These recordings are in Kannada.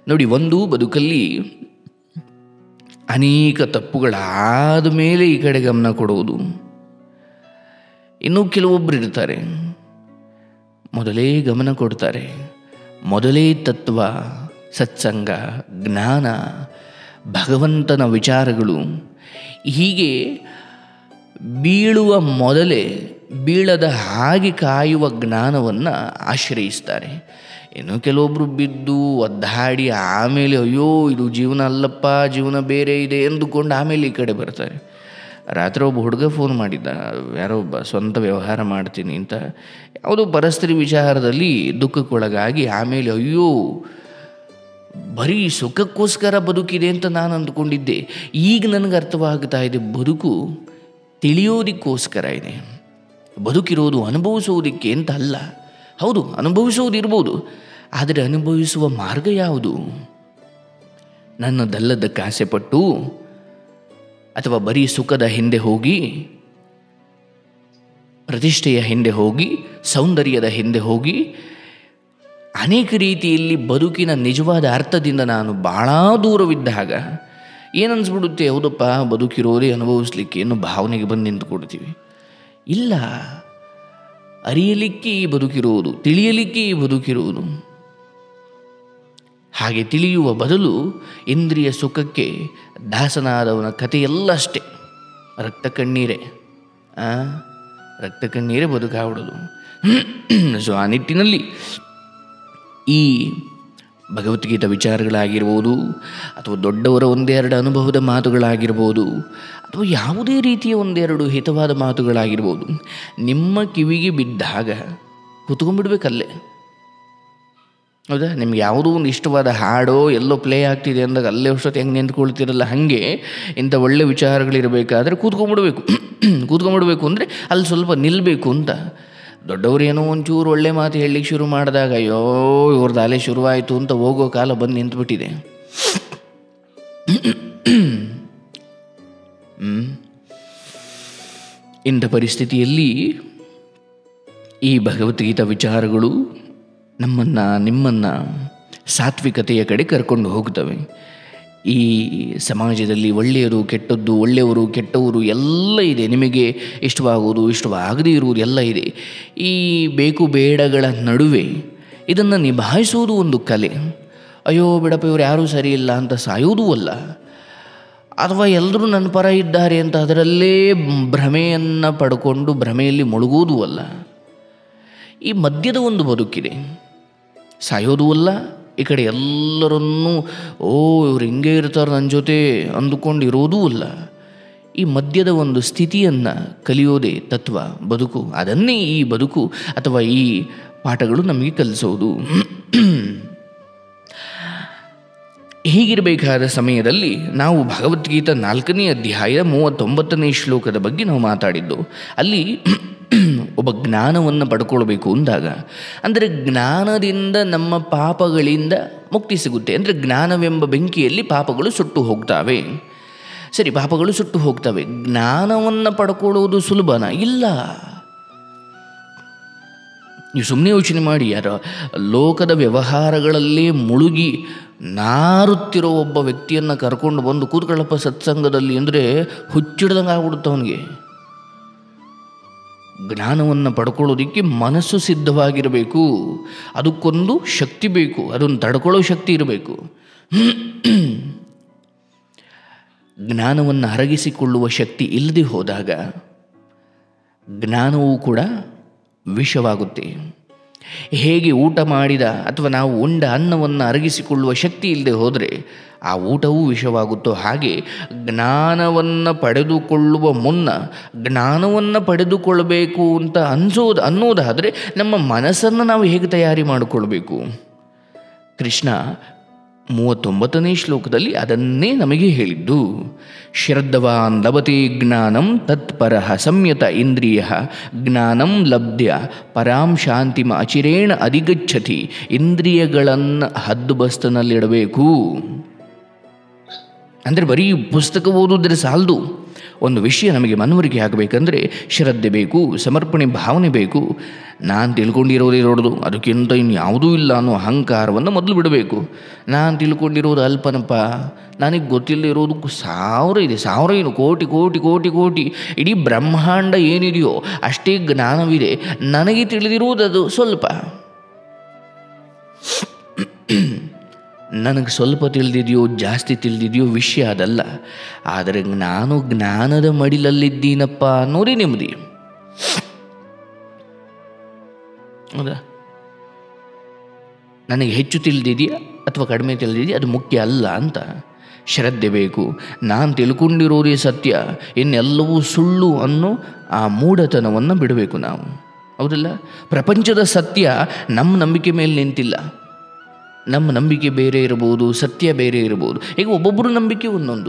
ನೋಡಿ ಒಂದು ಬದುಕಲ್ಲಿ ಅನೇಕ ತಪ್ಪುಗಳಾದ ಮೇಲೆ ಈ ಕಡೆ ಗಮನ ಕೊಡುವುದು ಇನ್ನೂ ಕೆಲವೊಬ್ಬರು ಇರ್ತಾರೆ ಮೊದಲೇ ಗಮನ ಕೊಡ್ತಾರೆ ಮೊದಲೇ ತತ್ವ ಸತ್ಸಂಗ ಜ್ಞಾನ ಭಗವಂತನ ವಿಚಾರಗಳು ಹೀಗೆ ಬೀಳುವ ಮೊದಲೇ ಬೀಳದ ಹಾಗೆ ಕಾಯುವ ಜ್ಞಾನವನ್ನು ಆಶ್ರಯಿಸ್ತಾರೆ ಇನ್ನು ಕೆಲವೊಬ್ಬರು ಬಿದ್ದು ಒದ್ದಾಡಿ ಆಮೇಲೆ ಅಯ್ಯೋ ಇದು ಜೀವನ ಅಲ್ಲಪ್ಪ ಜೀವನ ಬೇರೆ ಇದೆ ಎಂದುಕೊಂಡು ಆಮೇಲೆ ಈ ಕಡೆ ಬರ್ತಾರೆ ರಾತ್ರಿ ಒಬ್ಬ ಹುಡುಗ ಫೋನ್ ಮಾಡಿದ್ದ ಯಾರೋ ಒಬ್ಬ ಸ್ವಂತ ವ್ಯವಹಾರ ಮಾಡ್ತೀನಿ ಅಂತ ಯಾವುದೋ ಪರಿಸ್ಥಿತಿ ವಿಚಾರದಲ್ಲಿ ದುಃಖಕ್ಕೊಳಗಾಗಿ ಆಮೇಲೆ ಅಯ್ಯೋ ಬರೀ ಸುಖಕ್ಕೋಸ್ಕರ ಬದುಕಿದೆ ಅಂತ ನಾನು ಅಂದ್ಕೊಂಡಿದ್ದೆ ಈಗ ನನಗೆ ಅರ್ಥವಾಗ್ತಾ ಇದೆ ಬದುಕು ತಿಳಿಯೋದಕ್ಕೋಸ್ಕರ ಇದೆ ಬದುಕಿರೋದು ಅನುಭವಿಸೋದಕ್ಕೆ ಅಂತ ಅಲ್ಲ ಹೌದು ಅನುಭವಿಸೋದು ಇರ್ಬೋದು ಆದರೆ ಅನುಭವಿಸುವ ಮಾರ್ಗ ಯಾವುದು ನನ್ನದಲ್ಲದಕ್ಕೆ ಆಸೆಪಟ್ಟು ಅಥವಾ ಬರೀ ಸುಖದ ಹಿಂದೆ ಹೋಗಿ ಪ್ರತಿಷ್ಠೆಯ ಹಿಂದೆ ಹೋಗಿ ಸೌಂದರ್ಯದ ಹಿಂದೆ ಹೋಗಿ ಅನೇಕ ರೀತಿಯಲ್ಲಿ ಬದುಕಿನ ನಿಜವಾದ ಅರ್ಥದಿಂದ ನಾನು ಭಾಳ ದೂರವಿದ್ದಾಗ ಏನನ್ಸ್ಬಿಡುತ್ತೆ ಹೌದಪ್ಪ ಬದುಕಿರೋದೇ ಅನುಭವಿಸ್ಲಿಕ್ಕೆ ಏನು ಭಾವನೆಗೆ ಬಂದು ನಿಂತುಕೊಡ್ತೀವಿ ಇಲ್ಲ ಅರಿಯಲಿಕ್ಕೆ ಈ ಬದುಕಿರುವುದು ತಿಳಿಯಲಿಕ್ಕೆ ಈ ಬದುಕಿರುವುದು ಹಾಗೆ ತಿಳಿಯುವ ಬದಲು ಇಂದ್ರಿಯ ಸುಖಕ್ಕೆ ದಾಸನಾದವನ ಕಥೆಯೆಲ್ಲ ಅಷ್ಟೇ ರಕ್ತ ಕಣ್ಣೀರೇ ಆ? ರಕ್ತ ಕಣ್ಣೀರೇ ಬದುಕಾಬಿಡೋದು ಸೊ ಆ ನಿಟ್ಟಿನಲ್ಲಿ ಈ ಭಗವದ್ಗೀತಾ ವಿಚಾರಗಳಾಗಿರ್ಬೋದು ಅಥವಾ ದೊಡ್ಡವರ ಒಂದೆರಡು ಅನುಭವದ ಮಾತುಗಳಾಗಿರ್ಬೋದು ಅಥವಾ ಯಾವುದೇ ರೀತಿಯ ಒಂದೆರಡು ಹಿತವಾದ ಮಾತುಗಳಾಗಿರ್ಬೋದು ನಿಮ್ಮ ಕಿವಿಗೆ ಬಿದ್ದಾಗ ಕುತ್ಕೊಂಡ್ಬಿಡ್ಬೇಕಲ್ಲೇ ಹೌದಾ ನಿಮ್ಗೆ ಯಾವುದೋ ಒಂದು ಇಷ್ಟವಾದ ಹಾಡೋ ಎಲ್ಲೋ ಪ್ಲೇ ಆಗ್ತಿದೆ ಅಂದಾಗ ಅಲ್ಲೇ ಅಷ್ಟೊತ್ತು ಹೆಂಗೆ ನಿಂತ್ಕೊಳ್ತಿರಲ್ಲ ಹಾಗೆ ಇಂಥ ಒಳ್ಳೆ ವಿಚಾರಗಳಿರಬೇಕಾದ್ರೆ ಕೂತ್ಕೊಂಡ್ಬಿಡ್ಬೇಕು ಕೂತ್ಕೊಂಡ್ಬಿಡ್ಬೇಕು ಅಂದರೆ ಅಲ್ಲಿ ಸ್ವಲ್ಪ ನಿಲ್ಲಬೇಕು ಅಂತ ದೊಡ್ಡವರು ಏನೋ ಒಂಚೂರು ಒಳ್ಳೆ ಮಾತು ಹೇಳಲಿಕ್ಕೆ ಶುರು ಮಾಡಿದಾಗ ಅಯ್ಯೋ ಇವ್ರದ್ದು ಅಲೆ ಶುರುವಾಯಿತು ಅಂತ ಹೋಗೋ ಕಾಲ ಬಂದು ನಿಂತುಬಿಟ್ಟಿದೆ ಹ್ಮ್. ಇಂಥ ಪರಿಸ್ಥಿತಿಯಲ್ಲಿ ಈ ಭಗವದ್ಗೀತಾ ವಿಚಾರಗಳು ನಮ್ಮನ್ನು ನಿಮ್ಮನ್ನು ಸಾತ್ವಿಕತೆಯ ಕಡೆ ಕರ್ಕೊಂಡು ಹೋಗ್ತವೆ ಈ ಸಮಾಜದಲ್ಲಿ ಒಳ್ಳೆಯದು ಕೆಟ್ಟದ್ದು ಒಳ್ಳೆಯವರು ಕೆಟ್ಟವರು ಎಲ್ಲ ಇದೆ ನಿಮಗೆ ಇಷ್ಟವಾಗುವುದು ಇಷ್ಟವಾಗದೇ ಇರುವುದು ಎಲ್ಲ ಇದೆ ಈ ಬೇಕು ಬೇಡಗಳ ನಡುವೆ ಇದನ್ನು ನಿಭಾಯಿಸುವುದು ಒಂದು ಕಲೆ ಅಯ್ಯೋ ಬಿಡಪ್ಪ ಇವರು ಯಾರೂ ಸರಿ ಇಲ್ಲ ಅಂತ ಸಾಯೋದೂ ಅಲ್ಲ ಅಥವಾ ಎಲ್ಲರೂ ನನ್ನ ಪರ ಇದ್ದಾರೆ ಅಂತ ಅದರಲ್ಲೇ ಭ್ರಮೆಯನ್ನು ಪಡ್ಕೊಂಡು ಭ್ರಮೆಯಲ್ಲಿ ಮುಳುಗುವುದೂ ಅಲ್ಲ ಈ ಮಧ್ಯದ ಒಂದು ಬದುಕಿದೆ ಸಾಯೋದೂ ಅಲ್ಲ ಈ ಕಡೆ ಎಲ್ಲರನ್ನೂ ಓ ಇವ್ರು ಹಿಂಗೆ ಇರ್ತಾರೆ ನನ್ನ ಜೊತೆ ಅಂದುಕೊಂಡು ಇರೋದೂ ಅಲ್ಲ ಈ ಮಧ್ಯದ ಒಂದು ಸ್ಥಿತಿಯನ್ನು ಕಲಿಯೋದೇ ತತ್ವ ಬದುಕು ಅದನ್ನೇ ಈ ಬದುಕು ಅಥವಾ ಈ ಪಾಠಗಳು ನಮಗೆ ಕಲಿಸೋದು ಹೀಗಿರಬೇಕಾದ ಸಮಯದಲ್ಲಿ ನಾವು ಭಗವದ್ಗೀತಾ ನಾಲ್ಕನೇ ಅಧ್ಯಾಯ ಮೂವತ್ತೊಂಬತ್ತನೇ ಶ್ಲೋಕದ ಬಗ್ಗೆ ನಾವು ಮಾತಾಡಿದ್ದು ಅಲ್ಲಿ ಒಬ್ಬ ಜ್ಞಾನವನ್ನು ಪಡ್ಕೊಳ್ಬೇಕು ಅಂದಾಗ ಅಂದರೆ ಜ್ಞಾನದಿಂದ ನಮ್ಮ ಪಾಪಗಳಿಂದ ಮುಕ್ತಿ ಸಿಗುತ್ತೆ ಅಂದರೆ ಜ್ಞಾನವೆಂಬ ಬೆಂಕಿಯಲ್ಲಿ ಪಾಪಗಳು ಸುಟ್ಟು ಹೋಗ್ತವೆ ಸರಿ ಪಾಪಗಳು ಸುಟ್ಟು ಹೋಗ್ತವೆ ಜ್ಞಾನವನ್ನು ಪಡ್ಕೊಳ್ಳೋದು ಸುಲಭನಾ ಇಲ್ಲ ನೀವು ಸುಮ್ಮನೆ ಯೋಚನೆ ಮಾಡಿ ಯಾರ ಲೋಕದ ವ್ಯವಹಾರಗಳಲ್ಲೇ ಮುಳುಗಿ ನಾರುತ್ತಿರೋ ಒಬ್ಬ ವ್ಯಕ್ತಿಯನ್ನು ಕರ್ಕೊಂಡು ಬಂದು ಕೂತ್ಕೊಳ್ಳಪ್ಪ ಸತ್ಸಂಗದಲ್ಲಿ ಅಂದರೆ ಹುಚ್ಚಿಡ್ದಂಗೆ ಆಗ್ಬಿಡುತ್ತೆ ಅವನಿಗೆ ಜ್ಞಾನವನ್ನು ಪಡ್ಕೊಳ್ಳೋದಕ್ಕೆ ಮನಸ್ಸು ಸಿದ್ಧವಾಗಿರಬೇಕು ಅದಕ್ಕೊಂದು ಶಕ್ತಿ ಬೇಕು ಅದನ್ನು ತಡ್ಕೊಳ್ಳೋ ಶಕ್ತಿ ಇರಬೇಕು ಜ್ಞಾನವನ್ನು ಅರಗಿಸಿಕೊಳ್ಳುವ ಶಕ್ತಿ ಇಲ್ಲದೆ ಹೋದಾಗ ಜ್ಞಾನವೂ ಕೂಡ ವಿಷವಾಗುತ್ತೆ ಹೇಗೆ ಊಟ ಮಾಡಿದ ಅಥವಾ ನಾವು ಉಂಡ ಅನ್ನವನ್ನು ಅರಗಿಸಿಕೊಳ್ಳುವ ಶಕ್ತಿ ಇಲ್ಲದೆ ಹೋದರೆ ಆ ಊಟವೂ ವಿಷವಾಗುತ್ತೋ ಹಾಗೆ ಜ್ಞಾನವನ್ನು ಪಡೆದುಕೊಳ್ಳುವ ಮುನ್ನ ಜ್ಞಾನವನ್ನು ಪಡೆದುಕೊಳ್ಳಬೇಕು ಅಂತ ಅನ್ಸೋದು ಅನ್ನೋದಾದರೆ ನಮ್ಮ ಮನಸ್ಸನ್ನು ನಾವು ಹೇಗೆ ತಯಾರಿ ಮಾಡಿಕೊಳ್ಬೇಕು ಕೃಷ್ಣ ಮೂವತ್ತೊಂಬತ್ತನೇ ಶ್ಲೋಕದಲ್ಲಿ ಅದನ್ನೇ ನಮಗೆ ಹೇಳಿದ್ದು ಶ್ರದ್ಧವಾನ್ ಲಭತೆ ಜ್ಞಾನಂ ತತ್ಪರ ಸಂಯತ ಇಂದ್ರಿಯ ಜ್ಞಾನಂ ಲಬ್ಧ್ಯ ಪರಾಂ ಶಾಂತಿಮ ಅಚಿರೇಣ ಅಧಿಗಚ್ಚತಿ ಇಂದ್ರಿಯಗಳನ್ನು ಹದ್ದುಬಸ್ತನಲ್ಲಿಡಬೇಕು ಅಂದರೆ ಬರೀ ಪುಸ್ತಕ ಓದಿದ್ರೆ ಸಾಲದು ಒಂದು ವಿಷಯ ನಮಗೆ ಮನವರಿಕೆ ಆಗಬೇಕಂದ್ರೆ ಶ್ರದ್ಧೆ ಬೇಕು ಸಮರ್ಪಣೆ ಭಾವನೆ ಬೇಕು ನಾನು ತಿಳ್ಕೊಂಡಿರೋದೇ ದೊಡ್ಡದು ಅದಕ್ಕಿಂತ ಇನ್ನು ಯಾವುದೂ ಇಲ್ಲ ಅನ್ನೋ ಅಹಂಕಾರವನ್ನು ಮೊದಲು ಬಿಡಬೇಕು ನಾನು ತಿಳ್ಕೊಂಡಿರೋದು ಅಲ್ಪನಪ್ಪ ನನಗೆ ಗೊತ್ತಿಲ್ಲದೆ ಇರೋದಕ್ಕೂ ಸಾವಿರ ಇದೆ ಸಾವಿರ ಏನು ಕೋಟಿ ಕೋಟಿ ಕೋಟಿ ಕೋಟಿ ಇಡೀ ಬ್ರಹ್ಮಾಂಡ ಏನಿದೆಯೋ ಅಷ್ಟೇ ಜ್ಞಾನವಿದೆ ನನಗೆ ತಿಳಿದಿರುವುದು ಅದು ಸ್ವಲ್ಪ ನನಗೆ ಸ್ವಲ್ಪ ತಿಳಿದಿದೆಯೋ ಜಾಸ್ತಿ ತಿಳಿದಿದೆಯೋ ವಿಷಯ ಅದಲ್ಲ ಆದರೆ ನಾನು ಜ್ಞಾನದ ಮಡಿಲಲ್ಲಿದ್ದೀನಪ್ಪ ಅನ್ನೋದೇ ನೆಮ್ಮದಿ ಹೌದಾ ನನಗೆ ಹೆಚ್ಚು ತಿಳಿದಿದೆಯಾ ಅಥವಾ ಕಡಿಮೆ ತಿಳಿದಿದೆಯಾ ಅದು ಮುಖ್ಯ ಅಲ್ಲ ಅಂತ ಶ್ರದ್ಧೆ ಬೇಕು ನಾನು ತಿಳ್ಕೊಂಡಿರೋದೇ ಸತ್ಯ ಇನ್ನೆಲ್ಲವೂ ಸುಳ್ಳು ಅನ್ನೋ ಆ ಮೂಢತನವನ್ನು ಬಿಡಬೇಕು ನಾವು ಹೌದಲ್ಲ ಪ್ರಪಂಚದ ಸತ್ಯ ನಮ್ಮ ನಂಬಿಕೆ ಮೇಲೆ ನಿಂತಿಲ್ಲ ನಮ್ಮ ನಂಬಿಕೆ ಬೇರೆ ಇರಬಹುದು ಸತ್ಯ ಬೇರೆ ಇರಬಹುದು ಈಗ ಒಬ್ಬೊಬ್ಬರು ನಂಬಿಕೆ ಒಂದೊಂದು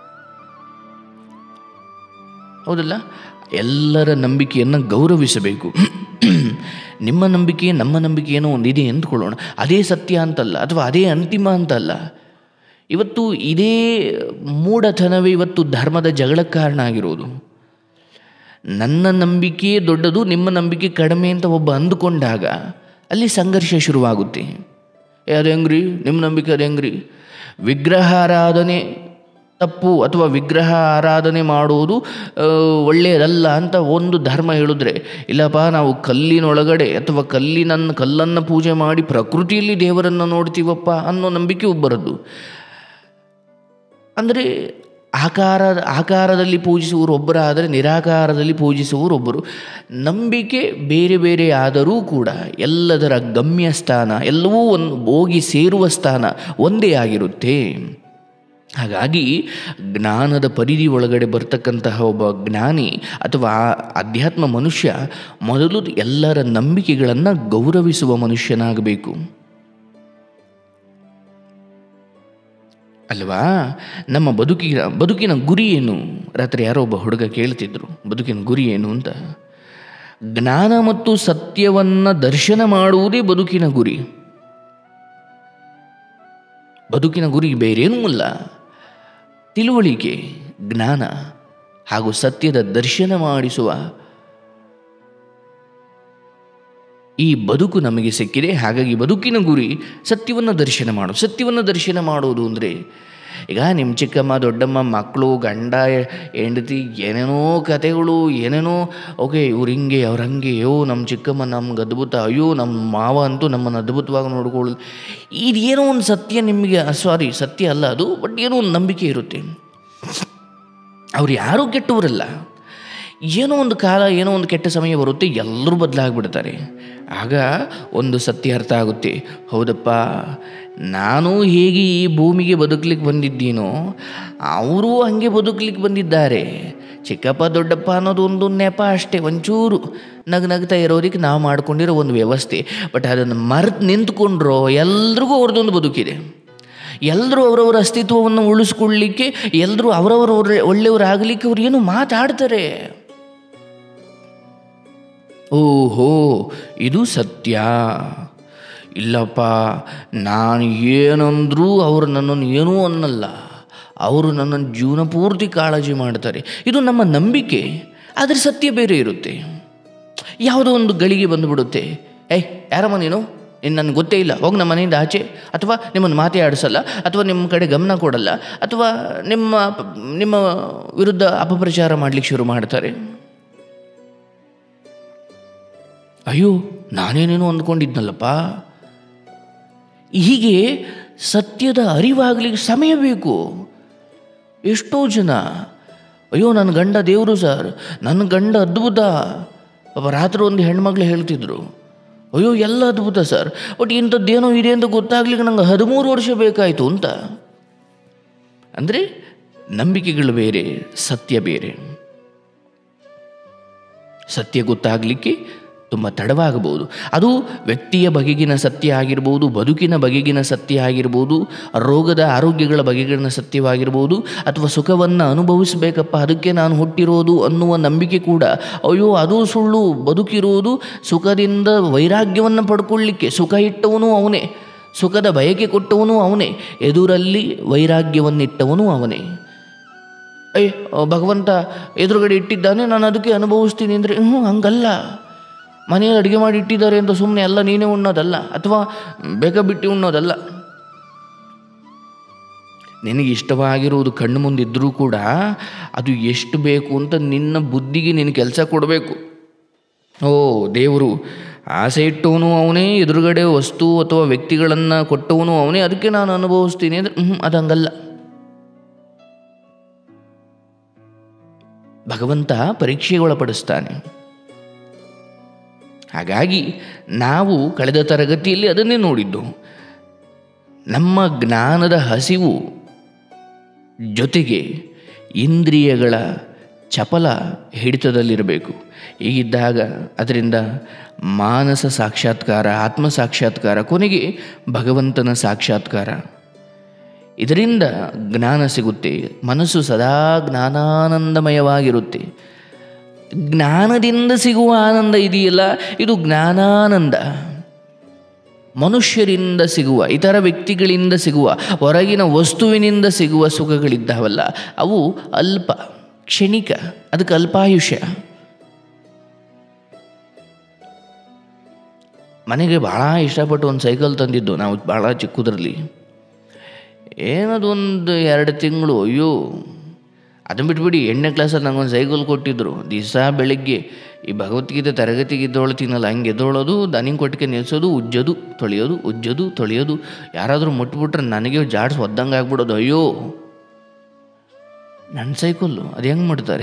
ಹೌದಲ್ಲ ಎಲ್ಲರ ನಂಬಿಕೆಯನ್ನು ಗೌರವಿಸಬೇಕು ನಿಮ್ಮ ನಂಬಿಕೆ ನಮ್ಮ ನಂಬಿಕೆ ಏನೋ ಒಂದಿದೆ ಎಂದುಕೊಳ್ಳೋಣ ಅದೇ ಸತ್ಯ ಅಂತಲ್ಲ ಅಥವಾ ಅದೇ ಅಂತಿಮ ಅಂತಲ್ಲ ಇವತ್ತು ಇದೇ ಮೂಢತನವೇ ಇವತ್ತು ಧರ್ಮದ ಜಗಳಕ್ಕೆ ಕಾರಣ ಆಗಿರೋದು ನನ್ನ ನಂಬಿಕೆ ದೊಡ್ಡದು ನಿಮ್ಮ ನಂಬಿಕೆ ಕಡಿಮೆ ಅಂತ ಒಬ್ಬ ಅಂದುಕೊಂಡಾಗ ಅಲ್ಲಿ ಸಂಘರ್ಷ ಶುರುವಾಗುತ್ತೆ ಏ ಅದು ಹೆಂಗ್ರಿ ನಿಮ್ಮ ನಂಬಿಕೆ ಅದು ಹೆಂಗ್ರಿ ವಿಗ್ರಹಾರಾಧನೆ ತಪ್ಪು ಅಥವಾ ವಿಗ್ರಹ ಆರಾಧನೆ ಮಾಡುವುದು ಆ, ಒಳ್ಳೆಯದಲ್ಲ ಅಂತ ಒಂದು ಧರ್ಮ ಹೇಳಿದ್ರೆ ಇಲ್ಲಪ್ಪ ನಾವು ಕಲ್ಲಿನೊಳಗಡೆ ಅಥವಾ ಕಲ್ಲಿನನ್ನು ಕಲ್ಲನ್ನು ಪೂಜೆ ಮಾಡಿ ಪ್ರಕೃತಿಯಲ್ಲಿ ದೇವರನ್ನು ನೋಡ್ತೀವಪ್ಪ ಅನ್ನೋ ನಂಬಿಕೆ ಒಬ್ಬರದ್ದು ಅಂದರೆ ಆಕಾರ ಆಕಾರದಲ್ಲಿ ಪೂಜಿಸುವವರು ಒಬ್ಬರಾದರೆ ನಿರಾಕಾರದಲ್ಲಿ ಪೂಜಿಸುವವರು ಒಬ್ಬರು ನಂಬಿಕೆ ಬೇರೆ ಬೇರೆ ಆದರೂ ಕೂಡ ಎಲ್ಲದರ ಗಮ್ಯ ಸ್ಥಾನ ಎಲ್ಲವೂ ಒಂದು ಹೋಗಿ ಸೇರುವ ಸ್ಥಾನ ಒಂದೇ ಆಗಿರುತ್ತೆ ಹಾಗಾಗಿ ಜ್ಞಾನದ ಪರಿಧಿ ಒಳಗಡೆ ಬರ್ತಕ್ಕಂತಹ ಒಬ್ಬ ಜ್ಞಾನಿ ಅಥವಾ ಅಧ್ಯಾತ್ಮ ಮನುಷ್ಯ ಮೊದಲು ಎಲ್ಲರ ನಂಬಿಕೆಗಳನ್ನು ಗೌರವಿಸುವ ಮನುಷ್ಯನಾಗಬೇಕು ಅಲ್ವಾ ನಮ್ಮ ಬದುಕಿನ ಬದುಕಿನ ಗುರಿ ಏನು ರಾತ್ರಿ ಯಾರೋ ಒಬ್ಬ ಹುಡುಗ ಕೇಳ್ತಿದ್ರು ಬದುಕಿನ ಗುರಿ ಏನು ಅಂತ ಜ್ಞಾನ ಮತ್ತು ಸತ್ಯವನ್ನು ದರ್ಶನ ಮಾಡುವುದೇ ಬದುಕಿನ ಗುರಿ ಬದುಕಿನ ಗುರಿ ಬೇರೇನೂ ಅಲ್ಲ ತಿಳುವಳಿಕೆ ಜ್ಞಾನ ಹಾಗೂ ಸತ್ಯದ ದರ್ಶನ ಮಾಡಿಸುವ ಈ ಬದುಕು ನಮಗೆ ಸಿಕ್ಕಿದೆ ಹಾಗಾಗಿ ಬದುಕಿನ ಗುರಿ ಸತ್ಯವನ್ನು ದರ್ಶನ ಮಾಡೋದು ಸತ್ಯವನ್ನು ದರ್ಶನ ಮಾಡೋದು ಅಂದರೆ ಈಗ ನಿಮ್ಮ ಚಿಕ್ಕಮ್ಮ ದೊಡ್ಡಮ್ಮ ಮಕ್ಕಳು ಗಂಡ ಹೆಂಡತಿ ಏನೇನೋ ಕತೆಗಳು ಏನೇನೋ ಓಕೆ ಇವ್ರು ಹಿಂಗೆ ಅವ್ರು ಹಂಗೆ ಅಯ್ಯೋ ನಮ್ಮ ಚಿಕ್ಕಮ್ಮ ನಮ್ಗೆ ಅದ್ಭುತ ಅಯ್ಯೋ ನಮ್ಮ ಮಾವ ಅಂತೂ ನಮ್ಮನ್ನು ಅದ್ಭುತವಾಗಿ ನೋಡ್ಕೊಳ್ಳೋದು ಇದೇನೋ ಒಂದು ಸತ್ಯ ನಿಮಗೆ ಸಾರಿ ಸತ್ಯ ಅಲ್ಲ ಅದು ಬಟ್ ಏನೋ ಒಂದು ನಂಬಿಕೆ ಇರುತ್ತೆ ಅವ್ರು ಯಾರೂ ಕೆಟ್ಟವರಲ್ಲ ಏನೋ ಒಂದು ಕಾಲ ಏನೋ ಒಂದು ಕೆಟ್ಟ ಸಮಯ ಬರುತ್ತೆ ಎಲ್ಲರೂ ಬದಲಾಗ್ಬಿಡ್ತಾರೆ ಆಗ ಒಂದು ಸತ್ಯ ಅರ್ಥ ಆಗುತ್ತೆ ಹೌದಪ್ಪ ನಾನು ಹೇಗೆ ಈ ಭೂಮಿಗೆ ಬದುಕಲಿಕ್ಕೆ ಬಂದಿದ್ದೀನೋ ಅವರೂ ಹಾಗೆ ಬದುಕಲಿಕ್ಕೆ ಬಂದಿದ್ದಾರೆ ಚಿಕ್ಕಪ್ಪ ದೊಡ್ಡಪ್ಪ ಅನ್ನೋದು ಒಂದು ನೆಪ ಅಷ್ಟೇ ಒಂಚೂರು ನಗ್ ನಗ್ತಾ ಇರೋದಕ್ಕೆ ನಾವು ಮಾಡ್ಕೊಂಡಿರೋ ಒಂದು ವ್ಯವಸ್ಥೆ ಬಟ್ ಅದನ್ನು ಮರೆತು ನಿಂತ್ಕೊಂಡ್ರೋ ಎಲ್ರಿಗೂ ಅವ್ರದ್ದೊಂದು ಬದುಕಿದೆ ಎಲ್ಲರೂ ಅವರವರ ಅಸ್ತಿತ್ವವನ್ನು ಉಳಿಸ್ಕೊಳ್ಳಿಕ್ಕೆ ಎಲ್ಲರೂ ಅವರವರ ಒಳ್ಳೆಯವರಾಗಲಿಕ್ಕೆ ಅವ್ರು ಏನು ಮಾತಾಡ್ತಾರೆ ಓಹೋ ಇದು ಸತ್ಯ ಇಲ್ಲಪ್ಪ ನಾನು ಏನಂದ್ರೂ ಅವರು ನನ್ನನ್ನು ಏನೂ ಅನ್ನಲ್ಲ ಅವರು ನನ್ನನ್ನು ಜೀವನ ಪೂರ್ತಿ ಕಾಳಜಿ ಮಾಡ್ತಾರೆ ಇದು ನಮ್ಮ ನಂಬಿಕೆ ಆದರೆ ಸತ್ಯ ಬೇರೆ ಇರುತ್ತೆ ಯಾವುದೋ ಒಂದು ಗಳಿಗೆ ಬಂದುಬಿಡುತ್ತೆ ಏಯ್ ಯಾರಮ್ಮ ನೀನು ಇನ್ನು ನನಗೆ ಗೊತ್ತೇ ಇಲ್ಲ ಹೋಗಿ ನಮ್ಮ ಮನೆಯಿಂದ ಆಚೆ ಅಥವಾ ನಿಮ್ಮನ್ನು ಮಾತೇ ಆಡಿಸಲ್ಲ ಅಥವಾ ನಿಮ್ಮ ಕಡೆ ಗಮನ ಕೊಡಲ್ಲ ಅಥವಾ ನಿಮ್ಮ ನಿಮ್ಮ ವಿರುದ್ಧ ಅಪಪ್ರಚಾರ ಮಾಡಲಿಕ್ಕೆ ಶುರು ಮಾಡ್ತಾರೆ ಅಯ್ಯೋ ನಾನೇನೇನೋ ಅಂದ್ಕೊಂಡಿದ್ನಲ್ಲಪ್ಪ ಹೀಗೆ ಸತ್ಯದ ಅರಿವಾಗಲಿಕ್ಕೆ ಸಮಯ ಬೇಕು ಎಷ್ಟೋ ಜನ ಅಯ್ಯೋ ನನ್ನ ಗಂಡ ದೇವರು ಸರ್ ನನ್ನ ಗಂಡ ಅದ್ಭುತ ಪಾಪ ರಾತ್ರಿ ಒಂದು ಹೆಣ್ಮಕ್ಳು ಹೇಳ್ತಿದ್ರು ಅಯ್ಯೋ ಎಲ್ಲ ಅದ್ಭುತ ಸರ್ ಬಟ್ ಇಂಥದ್ದೇನೋ ಇದೆ ಅಂತ ಗೊತ್ತಾಗ್ಲಿಕ್ಕೆ ನಂಗೆ ಹದಿಮೂರು ವರ್ಷ ಬೇಕಾಯಿತು ಅಂತ ಅಂದರೆ ನಂಬಿಕೆಗಳು ಬೇರೆ ಸತ್ಯ ಬೇರೆ ಸತ್ಯ ಗೊತ್ತಾಗಲಿಕ್ಕೆ ತುಂಬ ತಡವಾಗಬಹುದು ಅದು ವ್ಯಕ್ತಿಯ ಬಗೆಗಿನ ಸತ್ಯ ಆಗಿರ್ಬೋದು ಬದುಕಿನ ಬಗೆಗಿನ ಸತ್ಯ ಆಗಿರ್ಬೋದು ರೋಗದ ಆರೋಗ್ಯಗಳ ಬಗೆಗಿನ ಸತ್ಯವಾಗಿರ್ಬೋದು ಅಥವಾ ಸುಖವನ್ನು ಅನುಭವಿಸಬೇಕಪ್ಪ ಅದಕ್ಕೆ ನಾನು ಹುಟ್ಟಿರೋದು ಅನ್ನುವ ನಂಬಿಕೆ ಕೂಡ ಅಯ್ಯೋ ಅದು ಸುಳ್ಳು ಬದುಕಿರುವುದು ಸುಖದಿಂದ ವೈರಾಗ್ಯವನ್ನು ಪಡ್ಕೊಳ್ಳಿಕ್ಕೆ ಸುಖ ಇಟ್ಟವನು ಅವನೇ ಸುಖದ ಬಯಕೆ ಕೊಟ್ಟವನು ಅವನೇ ಎದುರಲ್ಲಿ ವೈರಾಗ್ಯವನ್ನಿಟ್ಟವನು ಅವನೇ ಐ ಭಗವಂತ ಎದುರುಗಡೆ ಇಟ್ಟಿದ್ದಾನೆ ನಾನು ಅದಕ್ಕೆ ಅನುಭವಿಸ್ತೀನಿ ಅಂದರೆ ಹ್ಞೂ ಹಂಗಲ್ಲ ಮನೆಯಲ್ಲಿ ಅಡುಗೆ ಮಾಡಿ ಇಟ್ಟಿದ್ದಾರೆ ಅಂತ ಸುಮ್ಮನೆ ಎಲ್ಲ ನೀನೇ ಉಣ್ಣೋದಲ್ಲ ಅಥವಾ ಬೇಗ ಬಿಟ್ಟು ಉಣ್ಣೋದಲ್ಲ ನಿನಗೆ ಇಷ್ಟವಾಗಿರುವುದು ಕಣ್ಣು ಮುಂದಿದ್ದರೂ ಕೂಡ ಅದು ಎಷ್ಟು ಬೇಕು ಅಂತ ನಿನ್ನ ಬುದ್ಧಿಗೆ ನಿನ್ನ ಕೆಲಸ ಕೊಡಬೇಕು ಓ ದೇವರು ಆಸೆ ಇಟ್ಟವನು ಅವನೇ ಎದುರುಗಡೆ ವಸ್ತು ಅಥವಾ ವ್ಯಕ್ತಿಗಳನ್ನು ಕೊಟ್ಟವನು ಅವನೇ ಅದಕ್ಕೆ ನಾನು ಅನುಭವಿಸ್ತೀನಿ ಅಂದರೆ ಹ್ಞೂ ಅದು ಹಂಗಲ್ಲ ಭಗವಂತ ಪರೀಕ್ಷೆಗೆ ಒಳಪಡಿಸ್ತಾನೆ ಹಾಗಾಗಿ ನಾವು ಕಳೆದ ತರಗತಿಯಲ್ಲಿ ಅದನ್ನೇ ನೋಡಿದ್ದು ನಮ್ಮ ಜ್ಞಾನದ ಹಸಿವು ಜೊತೆಗೆ ಇಂದ್ರಿಯಗಳ ಚಪಲ ಹಿಡಿತದಲ್ಲಿರಬೇಕು ಹೀಗಿದ್ದಾಗ ಅದರಿಂದ ಮಾನಸ ಸಾಕ್ಷಾತ್ಕಾರ ಆತ್ಮ ಸಾಕ್ಷಾತ್ಕಾರ ಕೊನೆಗೆ ಭಗವಂತನ ಸಾಕ್ಷಾತ್ಕಾರ ಇದರಿಂದ ಜ್ಞಾನ ಸಿಗುತ್ತೆ ಮನಸ್ಸು ಸದಾ ಜ್ಞಾನಾನಂದಮಯವಾಗಿರುತ್ತೆ ಜ್ಞಾನದಿಂದ ಸಿಗುವ ಆನಂದ ಇದೆಯಲ್ಲ ಇದು ಜ್ಞಾನಾನಂದ ಮನುಷ್ಯರಿಂದ ಸಿಗುವ ಇತರ ವ್ಯಕ್ತಿಗಳಿಂದ ಸಿಗುವ ಹೊರಗಿನ ವಸ್ತುವಿನಿಂದ ಸಿಗುವ ಸುಖಗಳಿದ್ದಾವಲ್ಲ ಅವು ಅಲ್ಪ ಕ್ಷಣಿಕ ಅದಕ್ಕೆ ಅಲ್ಪಾಯುಷ್ಯ ಮನೆಗೆ ಭಾಳ ಇಷ್ಟಪಟ್ಟು ಒಂದು ಸೈಕಲ್ ತಂದಿದ್ದು ನಾವು ಭಾಳ ಚಿಕ್ಕದ್ರಲ್ಲಿ ಏನದು ಒಂದು ಎರಡು ತಿಂಗಳು ಅಯ್ಯೋ ಅದನ್ನು ಬಿಟ್ಬಿಡಿ ಎಂಟನೇ ಕ್ಲಾಸಲ್ಲಿ ನಂಗೊಂದು ಸೈಕಲ್ ಕೊಟ್ಟಿದ್ದರು ದಿವಸ ಬೆಳಗ್ಗೆ ಈ ಭಗವದ್ಗೀತೆ ತರಗತಿಗೆ ಎದ್ದೊಳ್ತೀನಲ್ಲ ಹಂಗೆ ಎದ್ದೊಳೋದು ದನಿಂಗ್ ಕೊಟ್ಟಿಗೆ ನಿಲ್ಲಿಸೋದು ಉಜ್ಜೋದು ತೊಳೆಯೋದು ಉಜ್ಜೋದು ತೊಳೆಯೋದು ಯಾರಾದರೂ ಮುಟ್ಬಿಟ್ರೆ ನನಗೆ ಜಾಡ್ಸ್ ಒದ್ದಂಗೆ ಆಗ್ಬಿಡೋದು ಅಯ್ಯೋ ನನ್ನ ಸೈಕಲ್ಲು ಅದು ಹೆಂಗೆ ಮಾಡ್ತಾರೆ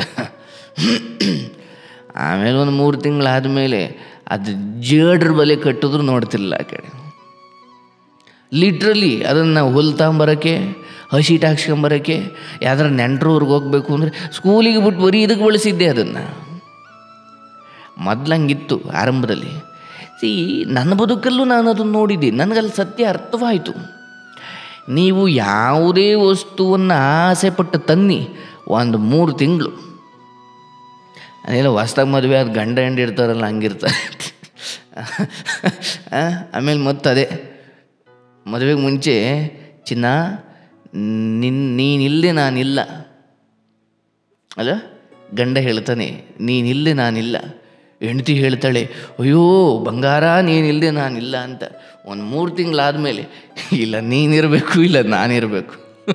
ಆಮೇಲೆ ಒಂದು ಮೂರು ತಿಂಗಳಾದಮೇಲೆ ಅದು ಜೇಡ್ರ ಬಲೆ ಕಟ್ಟಿದ್ರು ನೋಡ್ತಿಲ್ಲ ಆ ಕಡೆ ಲಿಟ್ರಲಿ ಅದನ್ನು ಹುಲ್ ತಗೊಂಬರೋಕ್ಕೆ ಹಸಿಟ್ ಹಾಕ್ಸ್ಕೊಂಬರೋಕ್ಕೆ ಯಾವ್ದಾರ ನೆಂಟ್ರ ಊರಿಗೆ ಹೋಗ್ಬೇಕು ಅಂದರೆ ಸ್ಕೂಲಿಗೆ ಬಿಟ್ಟು ಬರೀ ಇದಕ್ಕೆ ಬಳಸಿದ್ದೆ ಅದನ್ನು ಮೊದ್ಲಂಗಿತ್ತು ಆರಂಭದಲ್ಲಿ ಸಿ ನನ್ನ ಬದುಕಲ್ಲೂ ನಾನು ಅದನ್ನು ನೋಡಿದ್ದೀನಿ ನನಗಲ್ಲಿ ಸತ್ಯ ಅರ್ಥವಾಯಿತು ನೀವು ಯಾವುದೇ ವಸ್ತುವನ್ನು ಆಸೆ ಪಟ್ಟು ತನ್ನಿ ಒಂದು ಮೂರು ತಿಂಗಳು ಅದೇನೋ ಹೊಸ್ದಾಗಿ ಮದುವೆ ಆದ ಗಂಡ ಹೆಂಡ ಇರ್ತಾರಲ್ಲ ಹಂಗಿರ್ತಾರೆ ಆ, ಆಮೇಲೆ ಮತ್ತದೇ ಮದುವೆಗೆ ಮುಂಚೆ ಚಿನ್ನ ನಿನ್ ನೀನಿಲ್ಲದೆ ನಾನಿಲ್ಲ ಅಲ್ಲ ಗಂಡ ಹೇಳ್ತಾನೆ ನೀನಿಲ್ಲದೆ ನಾನಿಲ್ಲ ಹೆಂಡತಿ ಹೇಳ್ತಾಳೆ ಅಯ್ಯೋ ಬಂಗಾರ ನೀನಿಲ್ಲದೆ ನಾನಿಲ್ಲ ಅಂತ ಒಂದು ಮೂರು ತಿಂಗಳಾದಮೇಲೆ ಇಲ್ಲ ನೀನಿರಬೇಕು ಇಲ್ಲ ನಾನಿರಬೇಕು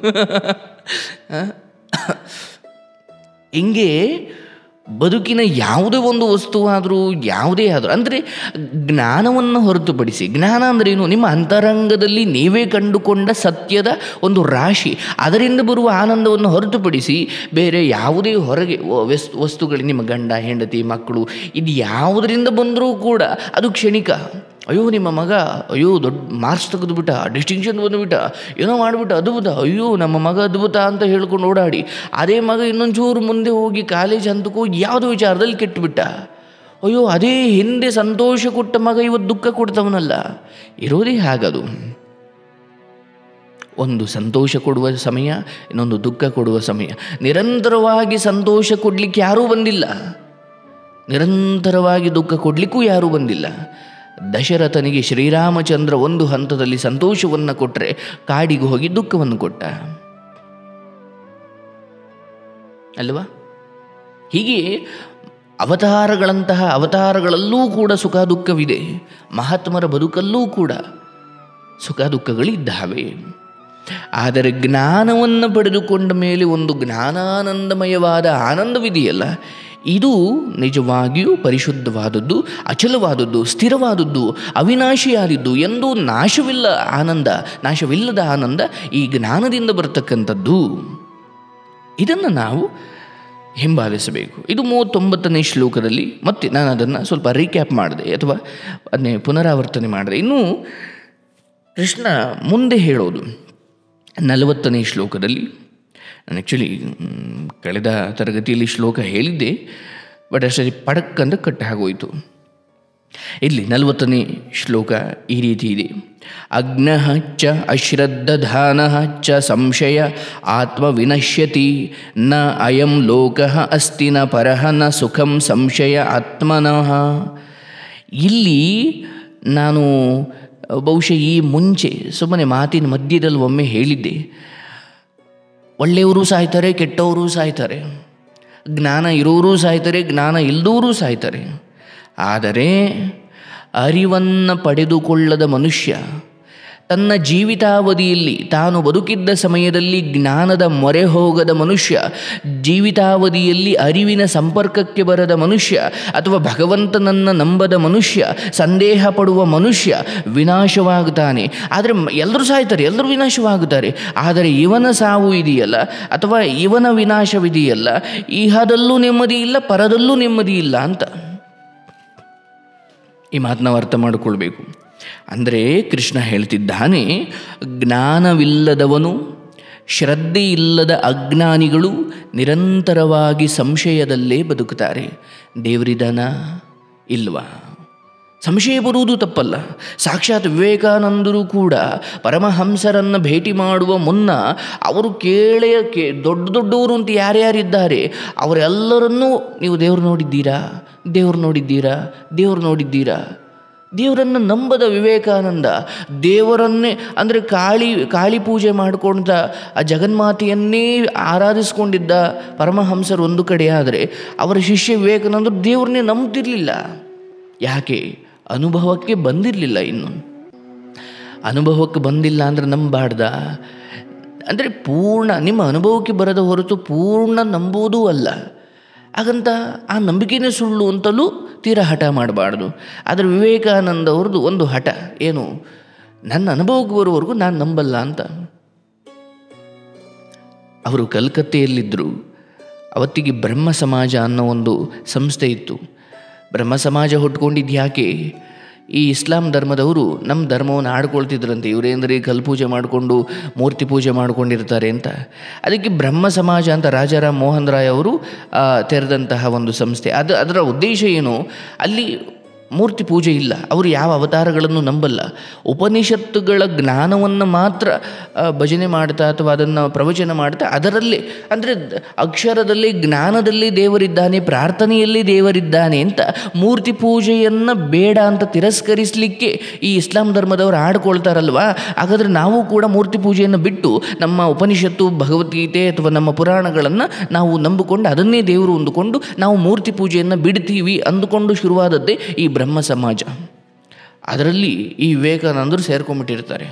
ಹಿಂಗೆ ಬದುಕಿನ ಯಾವುದೇ ಒಂದು ವಸ್ತುವಾದರೂ ಯಾವುದೇ ಆದರೂ ಅಂದರೆ ಜ್ಞಾನವನ್ನು ಹೊರತುಪಡಿಸಿ ಜ್ಞಾನ ಅಂದ್ರೇನು ನಿಮ್ಮ ಅಂತರಂಗದಲ್ಲಿ ನೀವೇ ಕಂಡುಕೊಂಡ ಸತ್ಯದ ಒಂದು ರಾಶಿ ಅದರಿಂದ ಬರುವ ಆನಂದವನ್ನು ಹೊರತುಪಡಿಸಿ ಬೇರೆ ಯಾವುದೇ ಹೊರಗೆ ವ- ವೆಸ್ ವಸ್ತುಗಳು ನಿಮ್ಮ ಗಂಡ ಹೆಂಡತಿ ಮಕ್ಕಳು ಇದು ಯಾವುದರಿಂದ ಬಂದರೂ ಕೂಡ ಅದು ಕ್ಷಣಿಕ ಅಯ್ಯೋ ನಿಮ್ಮ ಮಗ ಅಯ್ಯೋ ದೊಡ್ಡ ಮಾರ್ಕ್ಸ್ ತೆಗೆದುಬಿಟ್ಟ ಡಿಸ್ಟಿಂಕ್ಷನ್ ಬಂದುಬಿಟ್ಟ ಏನೋ ಮಾಡಿಬಿಟ್ಟ ಅದ್ಭುತ ಅಯ್ಯೋ ನಮ್ಮ ಮಗ ಅದ್ಭುತ ಅಂತ ಹೇಳ್ಕೊಂಡು ಓಡಾಡಿ ಅದೇ ಮಗ ಇನ್ನೊಂಚೂರು ಮುಂದೆ ಹೋಗಿ ಕಾಲೇಜ್ ಹಂತಕ್ಕೆ ಹೋಗಿ ಯಾವುದೋ ವಿಚಾರದಲ್ಲಿ ಕೆಟ್ಟುಬಿಟ್ಟ ಅಯ್ಯೋ ಅದೇ ಹಿಂದೆ ಸಂತೋಷ ಕೊಟ್ಟ ಮಗ ಇವತ್ತು ದುಃಖ ಕೊಡ್ತವನಲ್ಲ ಇರೋದೇ ಹಾಗದು ಒಂದು ಸಂತೋಷ ಕೊಡುವ ಸಮಯ ಇನ್ನೊಂದು ದುಃಖ ಕೊಡುವ ಸಮಯ ನಿರಂತರವಾಗಿ ಸಂತೋಷ ಕೊಡಲಿಕ್ಕೆ ಯಾರೂ ಬಂದಿಲ್ಲ ನಿರಂತರವಾಗಿ ದುಃಖ ಕೊಡಲಿಕ್ಕೂ ಯಾರೂ ಬಂದಿಲ್ಲ ದಶರಥನಿಗೆ ಶ್ರೀರಾಮಚಂದ್ರ ಒಂದು ಹಂತದಲ್ಲಿ ಸಂತೋಷವನ್ನು ಕೊಟ್ಟರೆ ಕಾಡಿಗೆ ಹೋಗಿ ದುಃಖವನ್ನು ಕೊಟ್ಟ ಅಲ್ವಾ ಹೀಗೆ ಅವತಾರಗಳಂತಹ ಅವತಾರಗಳಲ್ಲೂ ಕೂಡ ಸುಖ ದುಃಖವಿದೆ ಮಹಾತ್ಮರ ಬದುಕಲ್ಲೂ ಕೂಡ ಸುಖ ದುಃಖಗಳಿದ್ದಾವೆ ಆದರೆ ಜ್ಞಾನವನ್ನು ಪಡೆದುಕೊಂಡ ಮೇಲೆ ಒಂದು ಜ್ಞಾನಾನಂದಮಯವಾದ ಆನಂದವಿದೆಯಲ್ಲ ಇದು ನಿಜವಾಗಿಯೂ ಪರಿಶುದ್ಧವಾದದ್ದು ಅಚಲವಾದದ್ದು ಸ್ಥಿರವಾದದ್ದು ಅವಿನಾಶಿಯಾದದ್ದು ಎಂದೂ ನಾಶವಿಲ್ಲ ಆನಂದ ನಾಶವಿಲ್ಲದ ಆನಂದ ಈ ಜ್ಞಾನದಿಂದ ಬರತಕ್ಕಂಥದ್ದು ಇದನ್ನು ನಾವು ಹಿಂಬಾಲಿಸಬೇಕು ಇದು ಮೂವತ್ತೊಂಬತ್ತನೇ ಶ್ಲೋಕದಲ್ಲಿ ಮತ್ತೆ ನಾನು ಅದನ್ನು ಸ್ವಲ್ಪ ರೀಕ್ಯಾಪ್ ಮಾಡಿದೆ ಅಥವಾ ಅದನ್ನೇ ಪುನರಾವರ್ತನೆ ಮಾಡಿದೆ ಇನ್ನೂ ಕೃಷ್ಣ ಮುಂದೆ ಹೇಳೋದು ನಲವತ್ತನೇ ಶ್ಲೋಕದಲ್ಲಿ ನಾನು ಆ್ಯಕ್ಚುಲಿ ಕಳೆದ ತರಗತಿಯಲ್ಲಿ ಶ್ಲೋಕ ಹೇಳಿದ್ದೆ ಬಟ್ ಅಷ್ಟೇ ಪಡಕ್ ಅಂತ ಕಟ್ಟ ಆಗೋಯಿತು ಇಲ್ಲಿ ನಲವತ್ತನೇ ಶ್ಲೋಕ ಈ ರೀತಿ ಇದೆ ಅಗ್ನ ಚ ಅಶ್ರದ್ಧಾನ ಚ ಸಂಶಯ ಆತ್ಮ ವಿನಶ್ಯತಿ ನ ಅಯಂ ಲೋಕ ಅಸ್ತಿ ನ ಪರಹ ನ ಸುಖಂ ಸಂಶಯ ಆತ್ಮನಃ ಇಲ್ಲಿ ನಾನು ಬಹುಶಃ ಈ ಮುಂಚೆ ಸುಮ್ಮನೆ ಮಾತಿನ ಮಧ್ಯದಲ್ಲಿ ಒಮ್ಮೆ ಹೇಳಿದ್ದೆ ಒಳ್ಳೆಯವರು ಸಾಯ್ತಾರೆ ಕೆಟ್ಟವರು ಸಾಯ್ತಾರೆ ಜ್ಞಾನ ಇರೋರು ಸಾಯ್ತಾರೆ ಜ್ಞಾನ ಇಲ್ಲದವರು ಸಾಯ್ತಾರೆ ಆದರೆ ಅರಿವನ್ನು ಪಡೆದುಕೊಳ್ಳದ ಮನುಷ್ಯ ತನ್ನ ಜೀವಿತಾವಧಿಯಲ್ಲಿ ತಾನು ಬದುಕಿದ್ದ ಸಮಯದಲ್ಲಿ ಜ್ಞಾನದ ಮೊರೆ ಹೋಗದ ಮನುಷ್ಯ ಜೀವಿತಾವಧಿಯಲ್ಲಿ ಅರಿವಿನ ಸಂಪರ್ಕಕ್ಕೆ ಬರದ ಮನುಷ್ಯ ಅಥವಾ ಭಗವಂತನನ್ನು ನಂಬದ ಮನುಷ್ಯ ಸಂದೇಹ ಪಡುವ ಮನುಷ್ಯ ವಿನಾಶವಾಗುತ್ತಾನೆ ಆದರೆ ಎಲ್ಲರೂ ಸಾಯ್ತಾರೆ ಎಲ್ಲರೂ ವಿನಾಶವಾಗುತ್ತಾರೆ ಆದರೆ ಇವನ ಸಾವು ಇದೆಯಲ್ಲ ಅಥವಾ ಇವನ ವಿನಾಶವಿದೆಯಲ್ಲ ಇಹದಲ್ಲೂ ನೆಮ್ಮದಿ ಇಲ್ಲ ಪರದಲ್ಲೂ ನೆಮ್ಮದಿ ಇಲ್ಲ ಅಂತ ಈ ಮಾತನ್ನ ನಾವು ಅರ್ಥ ಮಾಡಿಕೊಳ್ಬೇಕು ಅಂದರೆ ಕೃಷ್ಣ ಹೇಳ್ತಿದ್ದಾನೆ ಜ್ಞಾನವಿಲ್ಲದವನು ಶ್ರದ್ಧೆ ಇಲ್ಲದ ಅಜ್ಞಾನಿಗಳು ನಿರಂತರವಾಗಿ ಸಂಶಯದಲ್ಲೇ ಬದುಕುತ್ತಾರೆ ದೇವರಿದಾನ ಇಲ್ವಾ ಸಂಶಯ ಬರುವುದು ತಪ್ಪಲ್ಲ ಸಾಕ್ಷಾತ್ ವಿವೇಕಾನಂದರು ಕೂಡ ಪರಮಹಂಸರನ್ನು ಭೇಟಿ ಮಾಡುವ ಮುನ್ನ ಅವರು ಕೇಳೆಯ ಕೇ ದೊಡ್ಡ ದೊಡ್ಡವರು ಅಂತ ಯಾರ್ಯಾರಿದ್ದಾರೆ ಅವರೆಲ್ಲರನ್ನೂ ನೀವು ದೇವ್ರು ನೋಡಿದ್ದೀರಾ ದೇವ್ರು ನೋಡಿದ್ದೀರಾ ದೇವ್ರು ನೋಡಿದ್ದೀರಾ ದೇವರನ್ನು ನಂಬದ ವಿವೇಕಾನಂದ ದೇವರನ್ನೇ ಅಂದರೆ ಕಾಳಿ ಕಾಳಿ ಪೂಜೆ ಮಾಡಿಕೊಂಡ ಆ ಜಗನ್ಮಾತೆಯನ್ನೇ ಆರಾಧಿಸ್ಕೊಂಡಿದ್ದ ಪರಮಹಂಸರು ಒಂದು ಕಡೆ ಆದರೆ ಅವರ ಶಿಷ್ಯ ವಿವೇಕಾನಂದರು ದೇವ್ರನ್ನೇ ನಂಬ್ತಿರ್ಲಿಲ್ಲ ಯಾಕೆ ಅನುಭವಕ್ಕೆ ಬಂದಿರಲಿಲ್ಲ ಇನ್ನು ಅನುಭವಕ್ಕೆ ಬಂದಿಲ್ಲ ಅಂದರೆ ನಂಬಾರ್ದ ಅಂದರೆ ಪೂರ್ಣ ನಿಮ್ಮ ಅನುಭವಕ್ಕೆ ಬರದ ಹೊರತು ಪೂರ್ಣ ನಂಬುವುದೂ ಅಲ್ಲ ಹಾಗಂತ ಆ ನಂಬಿಕೆನೇ ಸುಳ್ಳು ಅಂತಲೂ ತೀರಾ ಹಠ ಮಾಡಬಾರ್ದು ಆದರೆ ವಿವೇಕಾನಂದ ಅವ್ರದ್ದು ಒಂದು ಹಠ ಏನು ನನ್ನ ಅನುಭವಕ್ಕೆ ಬರುವವರೆಗೂ ನಾನು ನಂಬಲ್ಲ ಅಂತ ಅವರು ಕಲ್ಕತ್ತೆಯಲ್ಲಿದ್ದರು ಅವತ್ತಿಗೆ ಬ್ರಹ್ಮ ಸಮಾಜ ಅನ್ನೋ ಒಂದು ಸಂಸ್ಥೆ ಇತ್ತು ಬ್ರಹ್ಮ ಸಮಾಜ ಹುಟ್ಕೊಂಡಿದ್ದು ಯಾಕೆ ಈ ಇಸ್ಲಾಂ ಧರ್ಮದವರು ನಮ್ಮ ಧರ್ಮವನ್ನು ಆಡ್ಕೊಳ್ತಿದ್ರಂತೆ ಇವರೇಂದ್ರೆ ಕಲ್ ಪೂಜೆ ಮಾಡಿಕೊಂಡು ಮೂರ್ತಿ ಪೂಜೆ ಮಾಡ್ಕೊಂಡಿರ್ತಾರೆ ಅಂತ ಅದಕ್ಕೆ ಬ್ರಹ್ಮ ಸಮಾಜ ಅಂತ ರಾಜಾರಾಮ್ ಮೋಹನ್ ರಾಯ್ ಅವರು ಆ, ತೆರೆದಂತಹ ಒಂದು ಸಂಸ್ಥೆ ಅದು ಅದರ ಉದ್ದೇಶ ಏನು ಅಲ್ಲಿ ಮೂರ್ತಿ ಪೂಜೆ ಇಲ್ಲ ಅವರು ಯಾವ ಅವತಾರಗಳನ್ನು ನಂಬಲ್ಲ ಉಪನಿಷತ್ತುಗಳ ಜ್ಞಾನವನ್ನು ಮಾತ್ರ ಆ, ಭಜನೆ ಮಾಡ್ತಾ ಅಥವಾ ಅದನ್ನು ಪ್ರವಚನ ಮಾಡ್ತಾ ಅದರಲ್ಲಿ ಅಂದರೆ ದ- ಅಕ್ಷರದಲ್ಲಿ ಜ್ಞಾನದಲ್ಲಿ ದೇವರಿದ್ದಾನೆ ಪ್ರಾರ್ಥನೆಯಲ್ಲಿ ದೇವರಿದ್ದಾನೆ ಅಂತ ಮೂರ್ತಿ ಪೂಜೆಯನ್ನು ಬೇಡ ಅಂತ ತಿರಸ್ಕರಿಸಲಿಕ್ಕೆ ಈ ಇಸ್ಲಾಂ ಧರ್ಮದವರು ಆಡ್ಕೊಳ್ತಾರಲ್ವಾ ಹಾಗಾದರೆ ನಾವು ಕೂಡ ಮೂರ್ತಿ ಪೂಜೆಯನ್ನು ಬಿಟ್ಟು ನಮ್ಮ ಉಪನಿಷತ್ತು ಭಗವದ್ಗೀತೆ ಅಥವಾ ನಮ್ಮ ಪುರಾಣಗಳನ್ನು ನಾವು ನಂಬಿಕೊಂಡು ಅದನ್ನೇ ದೇವರು ಅಂದುಕೊಂಡು ನಾವು ಮೂರ್ತಿ ಪೂಜೆಯನ್ನು ಬಿಡ್ತೀವಿ ಅಂದುಕೊಂಡು ಶುರುವಾದದ್ದೇ ಈ ಬ್ರಹ್ಮ ಸಮಾಜ ಅದರಲ್ಲಿ ಈ ವಿವೇಕಾನಂದರು ಸೇರ್ಕೊಂಡ್ಬಿಟ್ಟಿರ್ತಾರೆ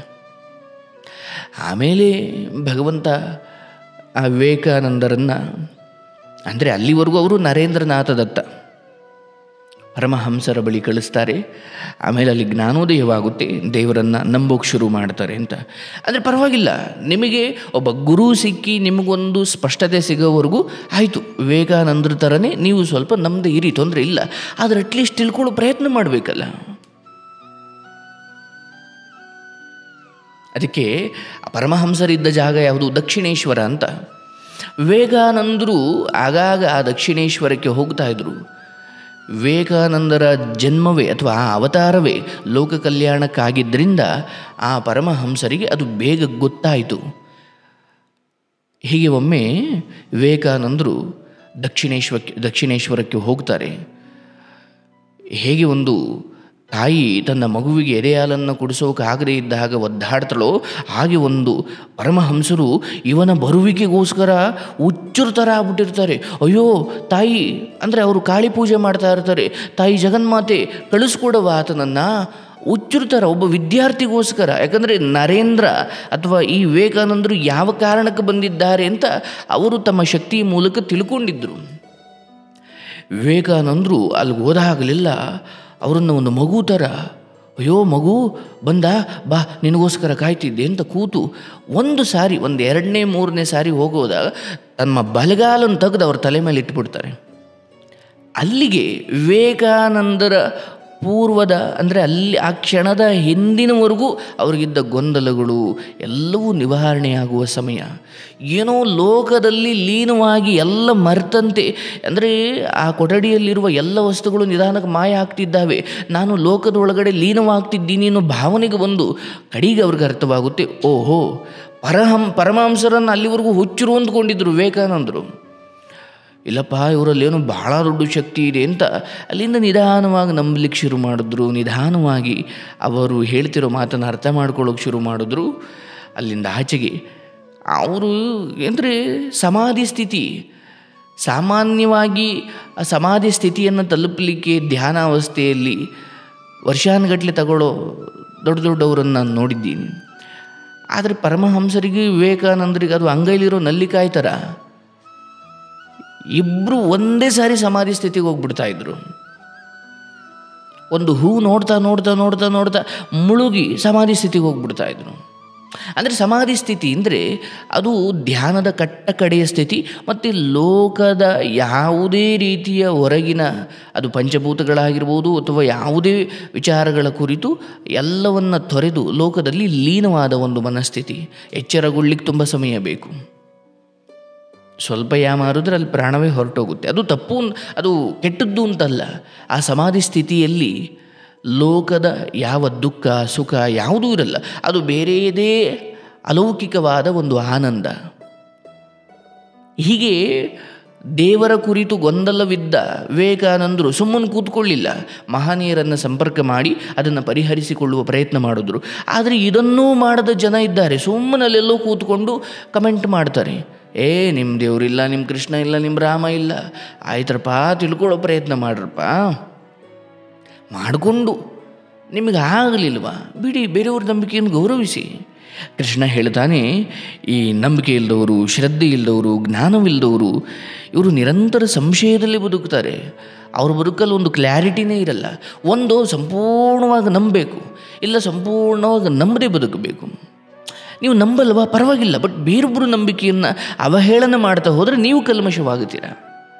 ಆಮೇಲೆ ಭಗವಂತ ಆ ವಿವೇಕಾನಂದರನ್ನು ಅಂದರೆ ಅಲ್ಲಿವರೆಗೂ ಅವರು ನರೇಂದ್ರನಾಥ ದತ್ತ ಪರಮಹಂಸರ ಬಳಿ ಕಳಿಸ್ತಾರೆ ಆಮೇಲೆ ಅಲ್ಲಿ ಜ್ಞಾನೋದಯವಾಗುತ್ತೆ ದೇವರನ್ನು ನಂಬೋಕೆ ಶುರು ಮಾಡ್ತಾರೆ ಅಂತ ಅಂದರೆ ಪರವಾಗಿಲ್ಲ ನಿಮಗೆ ಒಬ್ಬ ಗುರು ಸಿಕ್ಕಿ ನಿಮಗೊಂದು ಸ್ಪಷ್ಟತೆ ಸಿಗೋವರೆಗೂ ಆಯಿತು ವಿವೇಕಾನಂದರ ಥರನೇ ನೀವು ಸ್ವಲ್ಪ ನಮ್ಮದೇ ಇರಿ ತೊಂದರೆ ಇಲ್ಲ ಆದರೆ ಅಟ್ಲೀಸ್ಟ್ ತಿಳ್ಕೊಳ್ಳೋ ಪ್ರಯತ್ನ ಮಾಡಬೇಕಲ್ಲ ಅದಕ್ಕೆ ಪರಮಹಂಸರಿದ್ದ ಜಾಗ ಯಾವುದು ದಕ್ಷಿಣೇಶ್ವರ ಅಂತ ವಿವೇಕಾನಂದರು ಆಗಾಗ ಆ ದಕ್ಷಿಣೇಶ್ವರಕ್ಕೆ ಹೋಗ್ತಾ ಇದ್ರು ವಿವೇಕಾನಂದರ ಜನ್ಮವೇ ಅಥವಾ ಆ ಅವತಾರವೇ ಲೋಕ ಕಲ್ಯಾಣಕ್ಕಾಗಿದ್ದರಿಂದ ಆ ಪರಮಹಂಸರಿಗೆ ಅದು ಬೇಗ ಗೊತ್ತಾಯಿತು ಹೀಗೆ ಒಮ್ಮೆ ವಿವೇಕಾನಂದರು ದಕ್ಷಿಣೇಶ್ವರಕ್ಕೆ ದಕ್ಷಿಣೇಶ್ವರಕ್ಕೆ ಹೋಗ್ತಾರೆ ಹೇಗೆ ಒಂದು ತಾಯಿ ತನ್ನ ಮಗುವಿಗೆ ಎದೆಹಾಲನ್ನು ಕುಡಿಸೋಕೆ ಆಗದೇ ಇದ್ದಾಗ ಒದ್ದಾಡ್ತಾಳೋ ಹಾಗೆ ಒಂದು ಪರಮಹಂಸರು ಇವನ ಬರುವಿಕೆಗೋಸ್ಕರ ಹುಚ್ಚರ ಥರ ಆಗ್ಬಿಟ್ಟಿರ್ತಾರೆ ಅಯ್ಯೋ ತಾಯಿ ಅಂದರೆ ಅವರು ಕಾಳಿ ಪೂಜೆ ಮಾಡ್ತಾ ಇರ್ತಾರೆ ತಾಯಿ ಜಗನ್ಮಾತೆ ಕಳಿಸ್ಕೊಡವ ಆತನನ್ನು ಹುಚ್ಚರ ಥರ ಒಬ್ಬ ವಿದ್ಯಾರ್ಥಿಗೋಸ್ಕರ ಯಾಕಂದರೆ ನರೇಂದ್ರ ಅಥವಾ ಈ ವಿವೇಕಾನಂದರು ಯಾವ ಕಾರಣಕ್ಕೆ ಬಂದಿದ್ದಾರೆ ಅಂತ ಅವರು ತಮ್ಮ ಶಕ್ತಿಯ ಮೂಲಕ ತಿಳ್ಕೊಂಡಿದ್ದರು ವಿವೇಕಾನಂದರು ಅಲ್ಲಿಗೆ ಹೋದಾಗಲೆಲ್ಲ ಅವರನ್ನು ಒಂದು ಮಗು ಥರ ಅಯ್ಯೋ ಮಗು ಬಂದ ಬಾ ನಿನಗೋಸ್ಕರ ಕಾಯ್ತಿದ್ದೆ ಅಂತ ಕೂತು ಒಂದು ಸಾರಿ ಒಂದು ಎರಡನೇ ಮೂರನೇ ಸಾರಿ ಹೋಗೋದಾಗ ತಮ್ಮ ಬಲಗಾಲನ್ನು ತೆಗೆದು ಅವ್ರ ತಲೆ ಮೇಲೆ ಇಟ್ಬಿಡ್ತಾರೆ ಅಲ್ಲಿಗೆ ವಿವೇಕಾನಂದರ ಪೂರ್ವದ ಅಂದರೆ ಅಲ್ಲಿ ಆ ಕ್ಷಣದ ಹಿಂದಿನವರೆಗೂ ಅವ್ರಿಗಿದ್ದ ಗೊಂದಲಗಳು ಎಲ್ಲವೂ ನಿವಾರಣೆಯಾಗುವ ಸಮಯ ಏನೋ ಲೋಕದಲ್ಲಿ ಲೀನವಾಗಿ ಎಲ್ಲ ಮರ್ತಂತೆ ಅಂದರೆ ಆ ಕೊಠಡಿಯಲ್ಲಿರುವ ಎಲ್ಲ ವಸ್ತುಗಳು ನಿಧಾನಕ್ಕೆ ಮಾಯ ಆಗ್ತಿದ್ದಾವೆ ನಾನು ಲೋಕದ ಒಳಗಡೆ ಲೀನವಾಗ್ತಿದ್ದೀನಿ ಅನ್ನೋ ಭಾವನೆಗೆ ಬಂದು ಕಡೆಗೆ ಅವ್ರಿಗೆ ಅರ್ಥವಾಗುತ್ತೆ ಓಹೋ ಪರಹಂ ಪರಮಹಂಸರನ್ನು ಅಲ್ಲಿವರೆಗೂ ಹುಚ್ಚರು ಅಂದ್ಕೊಂಡಿದ್ರು ವಿವೇಕಾನಂದರು ಇಲ್ಲಪ್ಪ ಇವರಲ್ಲಿ ಏನೋ ಬಹಳ ದೊಡ್ಡ ಶಕ್ತಿ ಇದೆ ಅಂತ ಅಲ್ಲಿಂದ ನಿಧಾನವಾಗಿ ನಂಬಲಿಕ್ಕೆ ಶುರು ಮಾಡಿದ್ರು ನಿಧಾನವಾಗಿ ಅವರು ಹೇಳ್ತಿರೋ ಮಾತನ್ನು ಅರ್ಥ ಮಾಡ್ಕೊಳ್ಳೋಕೆ ಶುರು ಮಾಡಿದ್ರು ಅಲ್ಲಿಂದ ಆಚೆಗೆ ಅವರು ಅಂದರೆ ಸಮಾಧಿ ಸ್ಥಿತಿ ಸಾಮಾನ್ಯವಾಗಿ ಆ ಸಮಾಧಿ ಸ್ಥಿತಿಯನ್ನು ತಲುಪಲಿಕ್ಕೆ ಧ್ಯಾನಾವಸ್ಥೆಯಲ್ಲಿ ವರ್ಷಾನುಗಟ್ಟಲೆ ತಗೊಳ್ಳೋ ದೊಡ್ಡ ದೊಡ್ಡವರನ್ನು ನಾನು ನೋಡಿದ್ದೀನಿ ಆದರೆ ಪರಮಹಂಸರಿಗೆ ವಿವೇಕಾನಂದರಿಗೆ ಅದು ಅಂಗೈಲಿರೋ ನಲ್ಲಿಕಾಯಿ ಥರ ಇಬ್ಬರು ಒಂದೇ ಸಾರಿ ಸಮಾಧಿ ಸ್ಥಿತಿಗೆ ಹೋಗ್ಬಿಡ್ತಾ ಇದ್ರು ಒಂದು ಹೂ ನೋಡ್ತಾ ನೋಡ್ತಾ ನೋಡ್ತಾ ನೋಡ್ತಾ ಮುಳುಗಿ ಸಮಾಧಿ ಸ್ಥಿತಿಗೆ ಹೋಗ್ಬಿಡ್ತಾ ಇದ್ರು ಅಂದರೆ ಸಮಾಧಿ ಸ್ಥಿತಿ ಅಂದರೆ ಅದು ಧ್ಯಾನದ ಕಟ್ಟ ಕಡೆಯ ಸ್ಥಿತಿ ಮತ್ತು ಲೋಕದ ಯಾವುದೇ ರೀತಿಯ ಹೊರಗಿನ ಅದು ಪಂಚಭೂತಗಳಾಗಿರ್ಬೋದು ಅಥವಾ ಯಾವುದೇ ವಿಚಾರಗಳ ಕುರಿತು ಎಲ್ಲವನ್ನ ತೊರೆದು ಲೋಕದಲ್ಲಿ ಲೀನವಾದ ಒಂದು ಮನಸ್ಥಿತಿ ಎಚ್ಚರಗೊಳ್ಳಿಕ್ಕೆ ತುಂಬ ಸಮಯ ಬೇಕು ಸ್ವಲ್ಪ ಯಾಮಾರಿದ್ರೆ ಅಲ್ಲಿ ಪ್ರಾಣವೇ ಹೊರಟೋಗುತ್ತೆ ಅದು ತಪ್ಪು ಅನ್- ಅದು ಕೆಟ್ಟದ್ದು ಅಂತಲ್ಲ ಆ ಸಮಾಧಿ ಸ್ಥಿತಿಯಲ್ಲಿ ಲೋಕದ ಯಾವ ದುಃಖ ಸುಖ ಯಾವುದೂ ಇರಲ್ಲ ಅದು ಬೇರೆಯದೇ ಅಲೌಕಿಕವಾದ ಒಂದು ಆನಂದ ಹೀಗೆ ದೇವರ ಕುರಿತು ಗೊಂದಲವಿದ್ದ ವಿವೇಕಾನಂದರು ಸುಮ್ಮನೆ ಕೂತ್ಕೊಳ್ಳಿಲ್ಲ ಮಹನೀಯರನ್ನು ಸಂಪರ್ಕ ಮಾಡಿ ಅದನ್ನು ಪರಿಹರಿಸಿಕೊಳ್ಳುವ ಪ್ರಯತ್ನ ಮಾಡಿದ್ರು ಆದರೆ ಇದನ್ನೂ ಮಾಡದ ಜನ ಇದ್ದಾರೆ ಸುಮ್ಮನೆ ಅಲ್ಲೆಲ್ಲೋ ಕೂತ್ಕೊಂಡು ಕಮೆಂಟ್ ಮಾಡ್ತಾರೆ ಏ ನಿಮ್ಮ ದೇವರಿಲ್ಲ ನಿಮ್ಮ ಕೃಷ್ಣ ಇಲ್ಲ ನಿಮ್ಮ ರಾಮ ಇಲ್ಲ ಆಯ್ತರಪ್ಪ ತಿಳ್ಕೊಳ್ಳೋ ಪ್ರಯತ್ನ ಮಾಡ್ರಪ್ಪ ಮಾಡಿಕೊಂಡು ನಿಮಗೆ ಆಗಲಿಲ್ವಾ ಬಿಡಿ ಬೇರೆಯವ್ರ ನಂಬಿಕೆಯನ್ನು ಗೌರವಿಸಿ ಕೃಷ್ಣ ಹೇಳ್ತಾನೆ ಈ ನಂಬಿಕೆ ಇಲ್ಲದವರು ಶ್ರದ್ಧೆ ಇಲ್ಲದವರು ಜ್ಞಾನವಿಲ್ಲದವರು ಇವರು ನಿರಂತರ ಸಂಶಯದಲ್ಲಿ ಬದುಕ್ತಾರೆ ಅವ್ರ ಬದುಕಲ್ಲಿ ಒಂದು ಕ್ಲಾರಿಟಿನೇ ಇರಲ್ಲ ಒಂದು ಸಂಪೂರ್ಣವಾಗಿ ನಂಬಬೇಕು ಇಲ್ಲ ಸಂಪೂರ್ಣವಾಗಿ ನಂಬದೇ ಬದುಕಬೇಕು ನೀವು ನಂಬಲ್ವಾ ಪರವಾಗಿಲ್ಲ ಬಟ್ ಬೇರೊಬ್ಬರು ನಂಬಿಕೆಯನ್ನು ಅವಹೇಳನ ಮಾಡ್ತಾ ಹೋದರೆ ನೀವು ಕಲ್ಮಶವಾಗುತ್ತೀರಾ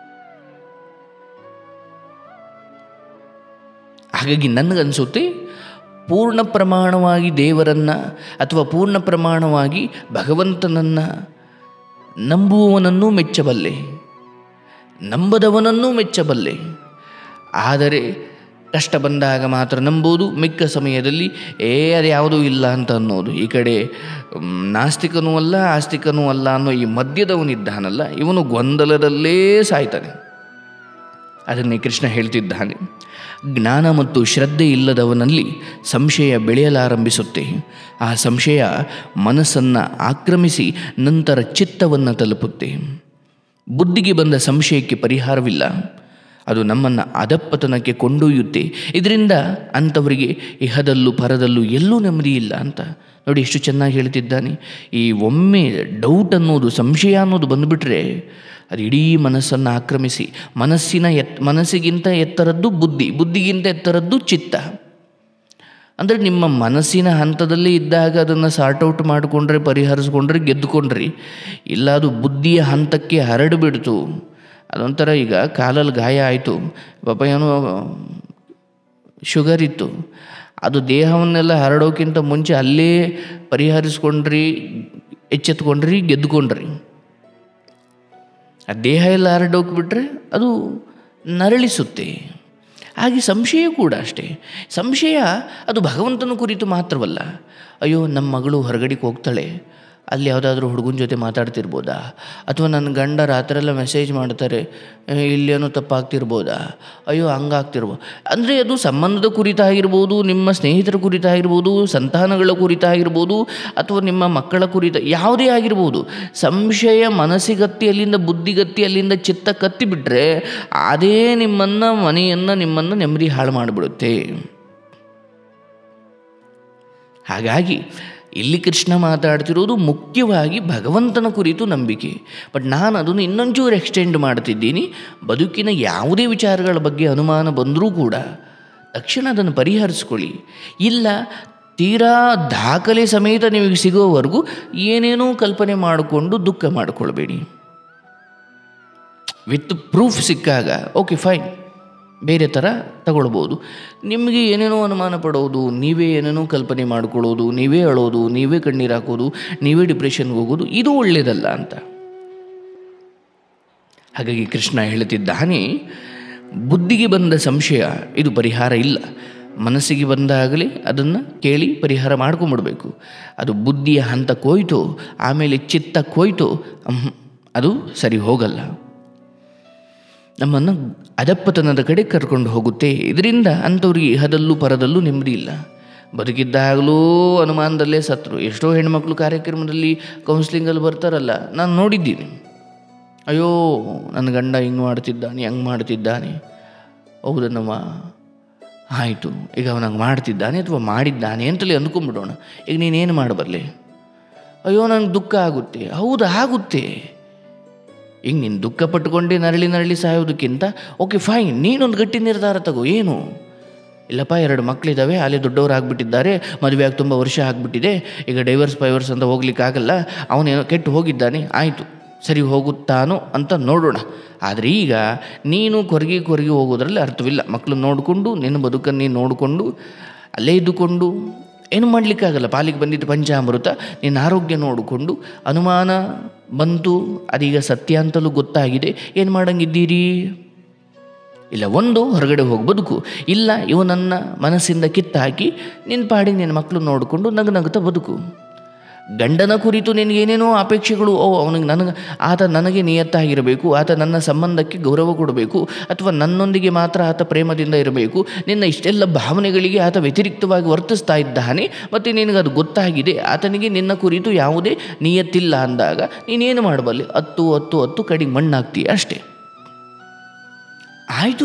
ಹಾಗಾಗಿ ನನಗನ್ಸುತ್ತೆ ಪೂರ್ಣ ಪ್ರಮಾಣವಾಗಿ ದೇವರನ್ನು ಅಥವಾ ಪೂರ್ಣ ಪ್ರಮಾಣವಾಗಿ ಭಗವಂತನನ್ನು ನಂಬುವವನನ್ನೂ ಮೆಚ್ಚಬಲ್ಲೆ ನಂಬದವನನ್ನೂ ಮೆಚ್ಚಬಲ್ಲೆ ಆದರೆ ಕಷ್ಟ ಬಂದಾಗ ಮಾತ್ರ ನಂಬೋದು ಮಿಕ್ಕ ಸಮಯದಲ್ಲಿ ಏ ಅದು ಯಾವುದೂ ಇಲ್ಲ ಅಂತ ಅನ್ನೋದು ಈ ಕಡೆ ಮ್, ನಾಸ್ತಿಕನೂ ಅಲ್ಲ ಆಸ್ತಿಕನೂ ಅಲ್ಲ ಅನ್ನೋ ಈ ಮಧ್ಯದವನಿದ್ದಾನಲ್ಲ ಇವನು ಗೊಂದಲದಲ್ಲೇ ಸಾಯ್ತಾನೆ ಅದನ್ನೇ ಕೃಷ್ಣ ಹೇಳ್ತಿದ್ದಾನೆ ಜ್ಞಾನ ಮತ್ತು ಶ್ರದ್ಧೆ ಇಲ್ಲದವನಲ್ಲಿ ಸಂಶಯ ಬೆಳೆಯಲಾರಂಭಿಸುತ್ತೆ ಆ ಸಂಶಯ ಮನಸ್ಸನ್ನು ಆಕ್ರಮಿಸಿ ನಂತರ ಚಿತ್ತವನ್ನು ತಲುಪುತ್ತೆ ಬುದ್ಧಿಗೆ ಬಂದ ಸಂಶಯಕ್ಕೆ ಪರಿಹಾರವಿಲ್ಲ ಅದು ನಮ್ಮನ್ನು ಅಧಪ್ಪತನಕ್ಕೆ ಕೊಂಡೊಯ್ಯುತ್ತೆ ಇದರಿಂದ ಅಂಥವರಿಗೆ ಇಹದಲ್ಲೂ ಪರದಲ್ಲೂ ಎಲ್ಲೂ ನೆಮ್ಮದಿ ಇಲ್ಲ ಅಂತ ನೋಡಿ ಎಷ್ಟು ಚೆನ್ನಾಗಿ ಹೇಳ್ತಿದ್ದಾನೆ ಈ ಒಮ್ಮೆ ಡೌಟ್ ಅನ್ನೋದು ಸಂಶಯ ಅನ್ನೋದು ಬಂದುಬಿಟ್ರೆ ಅದು ಇಡೀ ಮನಸ್ಸನ್ನು ಆಕ್ರಮಿಸಿ ಮನಸ್ಸಿನ ಎತ್ ಮನಸ್ಸಿಗಿಂತ ಎತ್ತರದ್ದು ಬುದ್ಧಿ ಬುದ್ಧಿಗಿಂತ ಎತ್ತರದ್ದು ಚಿತ್ತ ಅಂದರೆ ನಿಮ್ಮ ಮನಸ್ಸಿನ ಹಂತದಲ್ಲಿ ಇದ್ದಾಗ ಅದನ್ನು ಸಾರ್ಟ್ ಔಟ್ ಮಾಡಿಕೊಂಡ್ರೆ ಪರಿಹರಿಸ್ಕೊಂಡ್ರೆ ಗೆದ್ದುಕೊಂಡ್ರಿ ಇಲ್ಲ ಅದು ಬುದ್ಧಿಯ ಹಂತಕ್ಕೆ ಹರಡಿಬಿಡ್ತು ಅದೊಂಥರ ಈಗ ಕಾಲಲ್ಲಿ ಗಾಯ ಆಯಿತು ಪಾಪ ಏನೋ ಶುಗರ್ ಇತ್ತು ಅದು ದೇಹವನ್ನೆಲ್ಲ ಹರಡೋಕ್ಕಿಂತ ಮುಂಚೆ ಅಲ್ಲೇ ಪರಿಹರಿಸ್ಕೊಂಡ್ರಿ ಎಚ್ಚೆತ್ಕೊಂಡ್ರಿ ಗೆದ್ದುಕೊಂಡ್ರಿ ಆ ದೇಹ ಎಲ್ಲ ಹರಡೋಗ್ಬಿಟ್ರೆ ಅದು ನರಳಿಸುತ್ತೆ ಹಾಗೆ ಸಂಶಯ ಕೂಡ ಅಷ್ಟೇ ಸಂಶಯ ಅದು ಭಗವಂತನ ಕುರಿತು ಮಾತ್ರವಲ್ಲ ಅಯ್ಯೋ ನಮ್ಮ ಮಗಳು ಹೊರಗಡೆಗೆ ಹೋಗ್ತಾಳೆ ಅಲ್ಲಿ ಯಾವುದಾದ್ರೂ ಹುಡುಗನ ಜೊತೆ ಮಾತಾಡ್ತಿರ್ಬೋದಾ ಅಥವಾ ನನ್ನ ಗಂಡ ರಾತ್ರೆಲ್ಲ ಮೆಸೇಜ್ ಮಾಡ್ತಾರೆ "ಏ, ಇಲ್ಲೇನೋ ತಪ್ಪಾಗ್ತಿರ್ಬೋದಾ ಅಯ್ಯೋ ಹಂಗಾಗ್ತಿರ್ಬೋದು ಅಂದರೆ ಅದು ಸಂಬಂಧದ ಕುರಿತಾಗಿರ್ಬೋದು ನಿಮ್ಮ ಸ್ನೇಹಿತರ ಕುರಿತಾಗಿರ್ಬೋದು ಸಂತಾನಗಳ ಕುರಿತಾಗಿರ್ಬೋದು ಅಥವಾ ನಿಮ್ಮ ಮಕ್ಕಳ ಕುರಿತ ಯಾವುದೇ ಆಗಿರ್ಬೋದು ಸಂಶಯ ಮನಸ್ಸಿಗತ್ತಿ ಅಲ್ಲಿಂದ ಬುದ್ಧಿಗತ್ತಿ ಅಲ್ಲಿಂದ ಚಿತ್ತ ಕತ್ತಿ ಬಿಟ್ಟರೆ ಅದೇ ನಿಮ್ಮನ್ನು ಮನೆಯನ್ನು ನಿಮ್ಮನ್ನು ನೆಮ್ಮದಿ ಹಾಳು ಮಾಡಿಬಿಡುತ್ತೆ ಹಾಗಾಗಿ ಇಲ್ಲಿ ಕೃಷ್ಣ ಮಾತಾಡ್ತಿರೋದು ಮುಖ್ಯವಾಗಿ ಭಗವಂತನ ಕುರಿತು ನಂಬಿಕೆ ಬಟ್ ನಾನು ಅದನ್ನು ಇನ್ನೊಂಚೂರು ಎಕ್ಸ್ಟೆಂಡ್ ಮಾಡ್ತಿದ್ದೀನಿ ಬದುಕಿನ ಯಾವುದೇ ವಿಚಾರಗಳ ಬಗ್ಗೆ ಅನುಮಾನ ಬಂದರೂ ಕೂಡ ತಕ್ಷಣ ಅದನ್ನು ಪರಿಹರಿಸ್ಕೊಳ್ಳಿ ಇಲ್ಲ ತೀರಾ ದಾಖಲೆ ಸಮೇತ ನಿಮಗೆ ಸಿಗೋವರೆಗೂ ಏನೇನೋ ಕಲ್ಪನೆ ಮಾಡಿಕೊಂಡು ದುಃಖ ಮಾಡಿಕೊಳ್ಬೇಡಿ ವಿತ್ ಪ್ರೂಫ್ ಸಿಕ್ಕಾಗ ಓಕೆ ಫೈನ್ ಬೇರೆ ಥರ ತಗೊಳ್ಬೋದು ನಿಮಗೆ ಏನೇನೋ ಅನುಮಾನ ಪಡೋದು ನೀವೇ ಏನೇನೋ ಕಲ್ಪನೆ ಮಾಡ್ಕೊಳ್ಳೋದು ನೀವೇ ಅಳೋದು ನೀವೇ ಕಣ್ಣೀರು ಹಾಕೋದು ನೀವೇ ಡಿಪ್ರೆಷನ್ಗೆ ಹೋಗೋದು ಇದು ಒಳ್ಳೆಯದಲ್ಲ ಅಂತ ಹಾಗಾಗಿ ಕೃಷ್ಣ ಹೇಳ್ತಿದ್ದಾನೆ ಬುದ್ಧಿಗೆ ಬಂದ ಸಂಶಯ ಇದು ಪರಿಹಾರ ಇಲ್ಲ ಮನಸ್ಸಿಗೆ ಬಂದಾಗಲೇ ಅದನ್ನು ಕೇಳಿ ಪರಿಹಾರ ಮಾಡ್ಕೊಂಬಿಡ್ಬೇಕು ಅದು ಬುದ್ಧಿಯ ಹಂತಕ್ಕೆ ಹೋಯ್ತು ಆಮೇಲೆ ಚಿತ್ತಕ್ಕೆ ಹೋಯ್ತು ಅಹ್, ಅದು ಸರಿ ಹೋಗಲ್ಲ ನಮ್ಮನ್ನು ಅಧಪ್ಪತನದ ಕಡೆ ಕರ್ಕೊಂಡು ಹೋಗುತ್ತೆ ಇದರಿಂದ ಅಂಥವ್ರಿಗೆ ಇಹದಲ್ಲೂ ಪರದಲ್ಲೂ ನೆಮ್ಮದಿ ಇಲ್ಲ ಬದುಕಿದ್ದಾಗಲೂ ಅನುಮಾನದಲ್ಲೇ ಸತ್ರು ಎಷ್ಟೋ ಹೆಣ್ಮಕ್ಳು ಕಾರ್ಯಕ್ರಮದಲ್ಲಿ ಕೌನ್ಸ್ಲಿಂಗಲ್ಲಿ ಬರ್ತಾರಲ್ಲ ನಾನು ನೋಡಿದ್ದೀನಿ ಅಯ್ಯೋ ನನ್ನ ಗಂಡ ಹಿಂಗೆ ಮಾಡ್ತಿದ್ದಾನೆ ಹಂಗೆ ಮಾಡ್ತಿದ್ದಾನೆ ಹೌದನ್ನಮ್ಮ ಆಯಿತು ಈಗ ಅವನು ಹಂಗೆ ಮಾಡ್ತಿದ್ದಾನೆ ಅಥವಾ ಮಾಡಿದ್ದಾನೆ ಅಂತಲೇ ಅಂದ್ಕೊಂಬಿಡೋಣ ಈಗ ನೀನೇನು ಮಾಡಬಲ್ಲೆ ಅಯ್ಯೋ ನಂಗೆ ದುಃಖ ಆಗುತ್ತೆ ಹೌದು ಆಗುತ್ತೆ ಈಗ ನೀನು ದುಃಖ ಪಟ್ಟುಕೊಂಡೇ ನರಳಿ ನರಳಿ ಸಾಯೋದಕ್ಕಿಂತ ಓಕೆ ಫೈನ್ ನೀನೊಂದು ಗಟ್ಟಿ ನಿರ್ಧಾರ ತಗೋ ಏನು ಇಲ್ಲಪ್ಪ ಎರಡು ಮಕ್ಕಳಿದ್ದಾವೆ ಅಲ್ಲೇ ದೊಡ್ಡವರು ಆಗಿಬಿಟ್ಟಿದ್ದಾರೆ ಮದುವೆ ಆಗಿ ತುಂಬ ವರ್ಷ ಆಗಿಬಿಟ್ಟಿದೆ ಈಗ ಡೈವರ್ಸ್ ಪೈವರ್ಸ್ ಅಂತ ಹೋಗ್ಲಿಕ್ಕಾಗಲ್ಲ ಅವನೇನೋ ಕೆಟ್ಟು ಹೋಗಿದ್ದಾನೆ ಆಯಿತು ಸರಿ ಹೋಗುತ್ತಾನೋ ಅಂತ ನೋಡೋಣ ಆದರೆ ಈಗ ನೀನು ಕೊರಗಿ ಕೊರಗಿ ಹೋಗೋದ್ರಲ್ಲಿ ಅರ್ಥವಿಲ್ಲ ಮಕ್ಕಳು ನೋಡಿಕೊಂಡು ನಿನ್ನ ಬದುಕನ್ನೇ ನೋಡಿಕೊಂಡು ಅಲ್ಲೇ ಇದ್ದುಕೊಂಡು ಏನು ಮಾಡಲಿಕ್ಕಾಗಲ್ಲ ಪಾಲಿಗೆ ಬಂದಿದ್ದು ಪಂಚಾಮೃತ ನಿನ್ನ ಆರೋಗ್ಯ ನೋಡಿಕೊಂಡು ಅನುಮಾನ ಬಂತು ಅದೀಗ ಸತ್ಯ ಅಂತಲೂ ಗೊತ್ತಾಗಿದೆ ಏನು ಮಾಡಂಗಿದ್ದೀರಿ ಇಲ್ಲ ಒಂದು ಹೊರಗಡೆ ಹೋಗಿ ಬದುಕು ಇಲ್ಲ ಇವನನ್ನು ಮನಸ್ಸಿಂದ ಕಿತ್ತಾಕಿ ನಿನ್ನ ಪಾಡಿ ನಿನ್ನ ಮಕ್ಕಳು ನೋಡಿಕೊಂಡು ನಗು ನಗುತ್ತಾ ಬದುಕು ಗಂಡನ ಕುರಿತು ನಿನಗೇನೇನೋ ಅಪೇಕ್ಷೆಗಳು ಓ ಅವನಿಗೆ ನನಗೆ ಆತ ನನಗೆ ನಿಯತ್ತಾಗಿರಬೇಕು ಆತ ನನ್ನ ಸಂಬಂಧಕ್ಕೆ ಗೌರವ ಕೊಡಬೇಕು ಅಥವಾ ನನ್ನೊಂದಿಗೆ ಮಾತ್ರ ಆತ ಪ್ರೇಮದಿಂದ ಇರಬೇಕು ನಿನ್ನ ಇಷ್ಟೆಲ್ಲ ಭಾವನೆಗಳಿಗೆ ಆತ ವ್ಯತಿರಿಕ್ತವಾಗಿ ವರ್ತಿಸ್ತಾ ಇದ್ದಾನೆ ಮತ್ತು ನಿನಗದು ಗೊತ್ತಾಗಿದೆ ಆತನಿಗೆ ನಿನ್ನ ಕುರಿತು ಯಾವುದೇ ನಿಯತ್ತಿಲ್ಲ ಅಂದಾಗ ನೀನೇನು ಮಾಡಬಲ್ಲೆ ಹತ್ತು ಹತ್ತು ಹತ್ತು ಕಡೆಗೆ ಮಣ್ಣಾಗ್ತೀಯ ಅಷ್ಟೇ ಆಯಿತು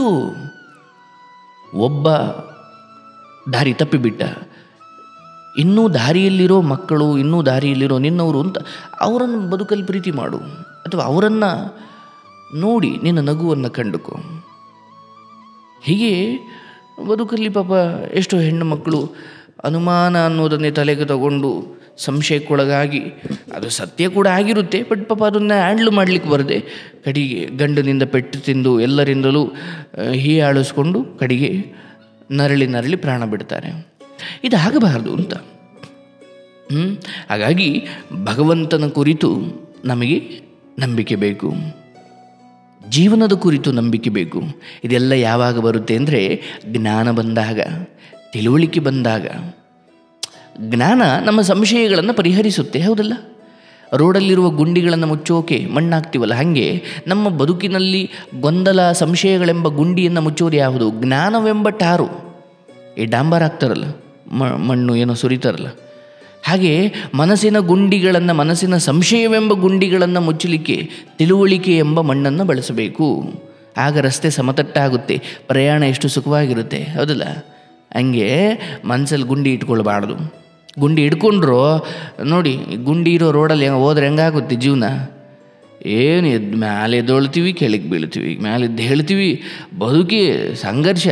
ಒಬ್ಬ ದಾರಿ ತಪ್ಪಿಬಿಟ್ಟ ಇನ್ನೂ ದಾರಿಯಲ್ಲಿರೋ ಮಕ್ಕಳು ಇನ್ನೂ ದಾರಿಯಲ್ಲಿರೋ ನಿನ್ನವರು ಅಂತ ಅವರನ್ನು ಬದುಕಲ್ಲಿ ಪ್ರೀತಿ ಮಾಡು ಅಥವಾ ಅವರನ್ನು ನೋಡಿ ನಿನ್ನ ನಗುವನ್ನು ಕಂಡುಕೋ ಹೀಗೆ ಬದುಕಲ್ಲಿ ಪಾಪ ಎಷ್ಟೋ ಹೆಣ್ಣು ಮಕ್ಕಳು ಅನುಮಾನ ಅನ್ನೋದನ್ನೇ ತಲೆಗೆ ತಗೊಂಡು ಸಂಶಯಕ್ಕೊಳಗಾಗಿ ಅದು ಸತ್ಯ ಕೂಡ ಆಗಿರುತ್ತೆ ಬಟ್ ಪಾಪ ಅದನ್ನು ಹ್ಯಾಂಡ್ಲ್ ಮಾಡಲಿಕ್ಕೆ ಬರದೆ ಕಡೆಗೆ ಗಂಡನಿಂದ ಪೆಟ್ಟು ತಿಂದು ಎಲ್ಲರಿಂದಲೂ ಆ, ಹೀಯಾಳಿಸ್ಕೊಂಡು ಕಡೆಗೆ ನರಳಿ ನರಳಿ ಪ್ರಾಣ ಬಿಡ್ತಾರೆ ಇದು ಆಗಬಾರ್ದು ಅಂತ ಹ್ಮ್? ಹಾಗಾಗಿ ಭಗವಂತನ ಕುರಿತು ನಮಗೆ ನಂಬಿಕೆ ಬೇಕು ಜೀವನದ ಕುರಿತು ನಂಬಿಕೆ ಬೇಕು ಇದೆಲ್ಲ ಯಾವಾಗ ಬರುತ್ತೆ ಅಂದರೆ ಜ್ಞಾನ ಬಂದಾಗ ತಿಳುವಳಿಕೆ ಬಂದಾಗ ಜ್ಞಾನ ನಮ್ಮ ಸಂಶಯಗಳನ್ನು ಪರಿಹರಿಸುತ್ತೆ ಹೌದಲ್ಲ ರೋಡಲ್ಲಿರುವ ಗುಂಡಿಗಳನ್ನು ಮುಚ್ಚೋಕೆ ಮಣ್ಣಾಗ್ತೀವಲ್ಲ ಹಾಗೆ ನಮ್ಮ ಬದುಕಿನಲ್ಲಿ ಗೊಂದಲ ಸಂಶಯಗಳೆಂಬ ಗುಂಡಿಯನ್ನು ಮುಚ್ಚೋದು ಯಾವುದು ಜ್ಞಾನವೆಂಬ ಟಾರು ಈ ಡಾಂಬರ್ ಹಾಕ್ತಾರಲ್ಲ ಮ- ಮಣ್ಣು ಏನೋ ಸುರಿತಾರಲ್ಲ ಹಾಗೆ ಮನಸ್ಸಿನ ಗುಂಡಿಗಳನ್ನು ಮನಸ್ಸಿನ ಸಂಶಯವೆಂಬ ಗುಂಡಿಗಳನ್ನು ಮುಚ್ಚಲಿಕ್ಕೆ ತಿಳುವಳಿಕೆ ಎಂಬ ಮಣ್ಣನ್ನು ಬಳಸಬೇಕು ಆಗ ರಸ್ತೆ ಸಮತಟ್ಟಾಗುತ್ತೆ ಪ್ರಯಾಣ ಎಷ್ಟು ಸುಖವಾಗಿರುತ್ತೆ ಹೌದಲ್ಲ ಹಂಗೆ ಮನಸ್ಸಲ್ಲಿ ಗುಂಡಿ ಇಟ್ಕೊಳ್ಬಾರ್ದು ಗುಂಡಿ ಇಟ್ಕೊಂಡ್ರು ನೋಡಿ ಈ ಗುಂಡಿ ಇರೋ ರೋಡಲ್ಲಿ ಹೆಂಗೆ ಹೋದ್ರೆ ಹೆಂಗಾಗುತ್ತೆ ಜೀವನ ಏನು ಎದ್ದು ಮ್ಯಾಲೆ ಎದ್ದೊಳ್ತೀವಿ ಕೆಳಗೆ ಬೀಳ್ತೀವಿ ಮ್ಯಾಲೆ ಎದ್ದು ಹೇಳ್ತೀವಿ ಬದುಕಿ ಸಂಘರ್ಷ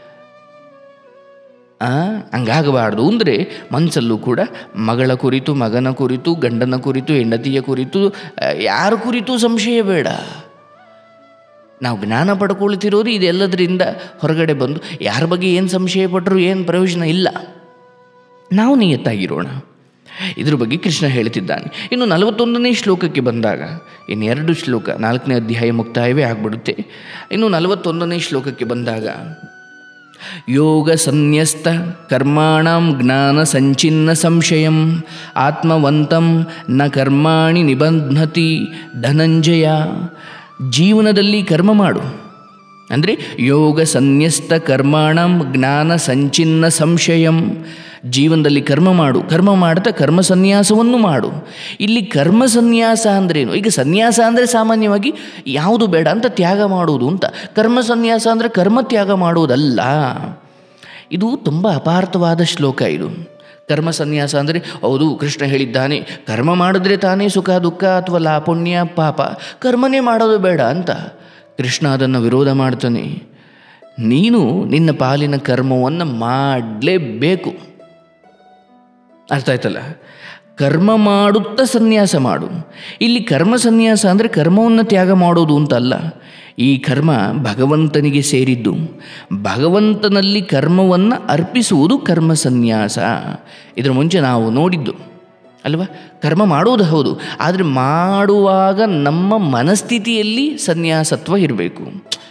ಆ, ಹಂಗಾಗಬಾರ್ದು ಅಂದರೆ ಮನಸ್ಸಲ್ಲೂ ಕೂಡ ಮಗಳ ಕುರಿತು ಮಗನ ಕುರಿತು ಗಂಡನ ಕುರಿತು ಹೆಂಡತಿಯ ಕುರಿತು ಆ, ಯಾರ ಕುರಿತು ಸಂಶಯ ಬೇಡ ನಾವು ಜ್ಞಾನ ಪಡ್ಕೊಳ್ತಿರೋದು ಇದೆಲ್ಲದರಿಂದ ಹೊರಗಡೆ ಬಂದು ಯಾರ ಬಗ್ಗೆ ಏನು ಸಂಶಯ ಪಟ್ಟರು ಏನು ಪ್ರಯೋಜನ ಇಲ್ಲ ನಾವು ನಿಯತ್ತಾಗಿರೋಣ ಇದ್ರ ಬಗ್ಗೆ ಕೃಷ್ಣ ಹೇಳ್ತಿದ್ದಾನೆ ಇನ್ನು ನಲವತ್ತೊಂದನೇ ಶ್ಲೋಕಕ್ಕೆ ಬಂದಾಗ ಇನ್ನೆರಡು ಶ್ಲೋಕ ನಾಲ್ಕನೇ ಅಧ್ಯಾಯ ಮುಕ್ತಾಯವೇ ಆಗ್ಬಿಡುತ್ತೆ ಇನ್ನು ನಲವತ್ತೊಂದನೇ ಶ್ಲೋಕಕ್ಕೆ ಬಂದಾಗ ಯೋಗ ಸನ್ಯಸ್ತ ಕರ್ಮಾಣಂ ಜ್ಞಾನ ಸಂಚಿನ್ನ ಸಂಶಯಂ ಆತ್ಮವಂತಂ ನ ಕರ್ಮಾಣಿ ನಿಬಂಧತಿ ಧನಂಜಯ ಜೀವನದಲ್ಲಿ ಕರ್ಮ ಮಾಡು ಅಂದರೆ ಯೋಗ ಸನ್ಯಸ್ತ ಕರ್ಮಾಣಂ ಜ್ಞಾನ ಸಂಚಿನ್ನ ಸಂಶಯಂ ಜೀವನದಲ್ಲಿ ಕರ್ಮ ಮಾಡು ಕರ್ಮ ಮಾಡ್ತಾ ಕರ್ಮ ಸನ್ಯಾಸವನ್ನು ಮಾಡು ಇಲ್ಲಿ ಕರ್ಮ ಸನ್ಯಾಸ ಅಂದ್ರೇನು ಈಗ ಸನ್ಯಾಸ ಅಂದರೆ ಸಾಮಾನ್ಯವಾಗಿ ಯಾವುದು ಬೇಡ ಅಂತ ತ್ಯಾಗ ಮಾಡುವುದು ಅಂತ ಕರ್ಮ ಸನ್ಯಾಸ ಅಂದರೆ ಕರ್ಮ ತ್ಯಾಗ ಮಾಡುವುದಲ್ಲ ಇದು ತುಂಬ ಅಪಾರ್ಥವಾದ ಶ್ಲೋಕ ಇದು ಕರ್ಮ ಸನ್ಯಾಸ ಅಂದರೆ ಹೌದು ಕೃಷ್ಣ ಹೇಳಿದ್ದಾನೆ ಕರ್ಮ ಮಾಡಿದ್ರೆ ತಾನೇ ಸುಖ ದುಃಖ ಅಥವಾ ಲಾ ಪುಣ್ಯ ಪಾಪ ಕರ್ಮನೇ ಮಾಡೋದು ಬೇಡ ಅಂತ ಕೃಷ್ಣ ಅದನ್ನು ವಿರೋಧ ಮಾಡ್ತಾನೆ ನೀನು ನಿನ್ನ ಪಾಲಿನ ಕರ್ಮವನ್ನು ಮಾಡಲೇಬೇಕು ಅರ್ಥ ಆಯ್ತಲ್ಲ ಕರ್ಮ ಮಾಡುತ್ತಾ ಸನ್ಯಾಸ ಮಾಡು ಇಲ್ಲಿ ಕರ್ಮ ಸನ್ಯಾಸ ಅಂದರೆ ಕರ್ಮವನ್ನು ತ್ಯಾಗ ಮಾಡೋದು ಅಂತಲ್ಲ ಈ ಕರ್ಮ ಭಗವಂತನಿಗೆ ಸೇರಿದ್ದು ಭಗವಂತನಲ್ಲಿ ಕರ್ಮವನ್ನು ಅರ್ಪಿಸುವುದು ಕರ್ಮ ಸನ್ಯಾಸ ಇದರ ಮುಂಚೆ ನಾವು ನೋಡಿದ್ದು ಅಲ್ವಾ ಕರ್ಮ ಮಾಡುವುದು ಹೌದು ಆದರೆ ಮಾಡುವಾಗ ನಮ್ಮ ಮನಸ್ಥಿತಿಯಲ್ಲಿ ಸನ್ಯಾಸತ್ವ ಇರಬೇಕು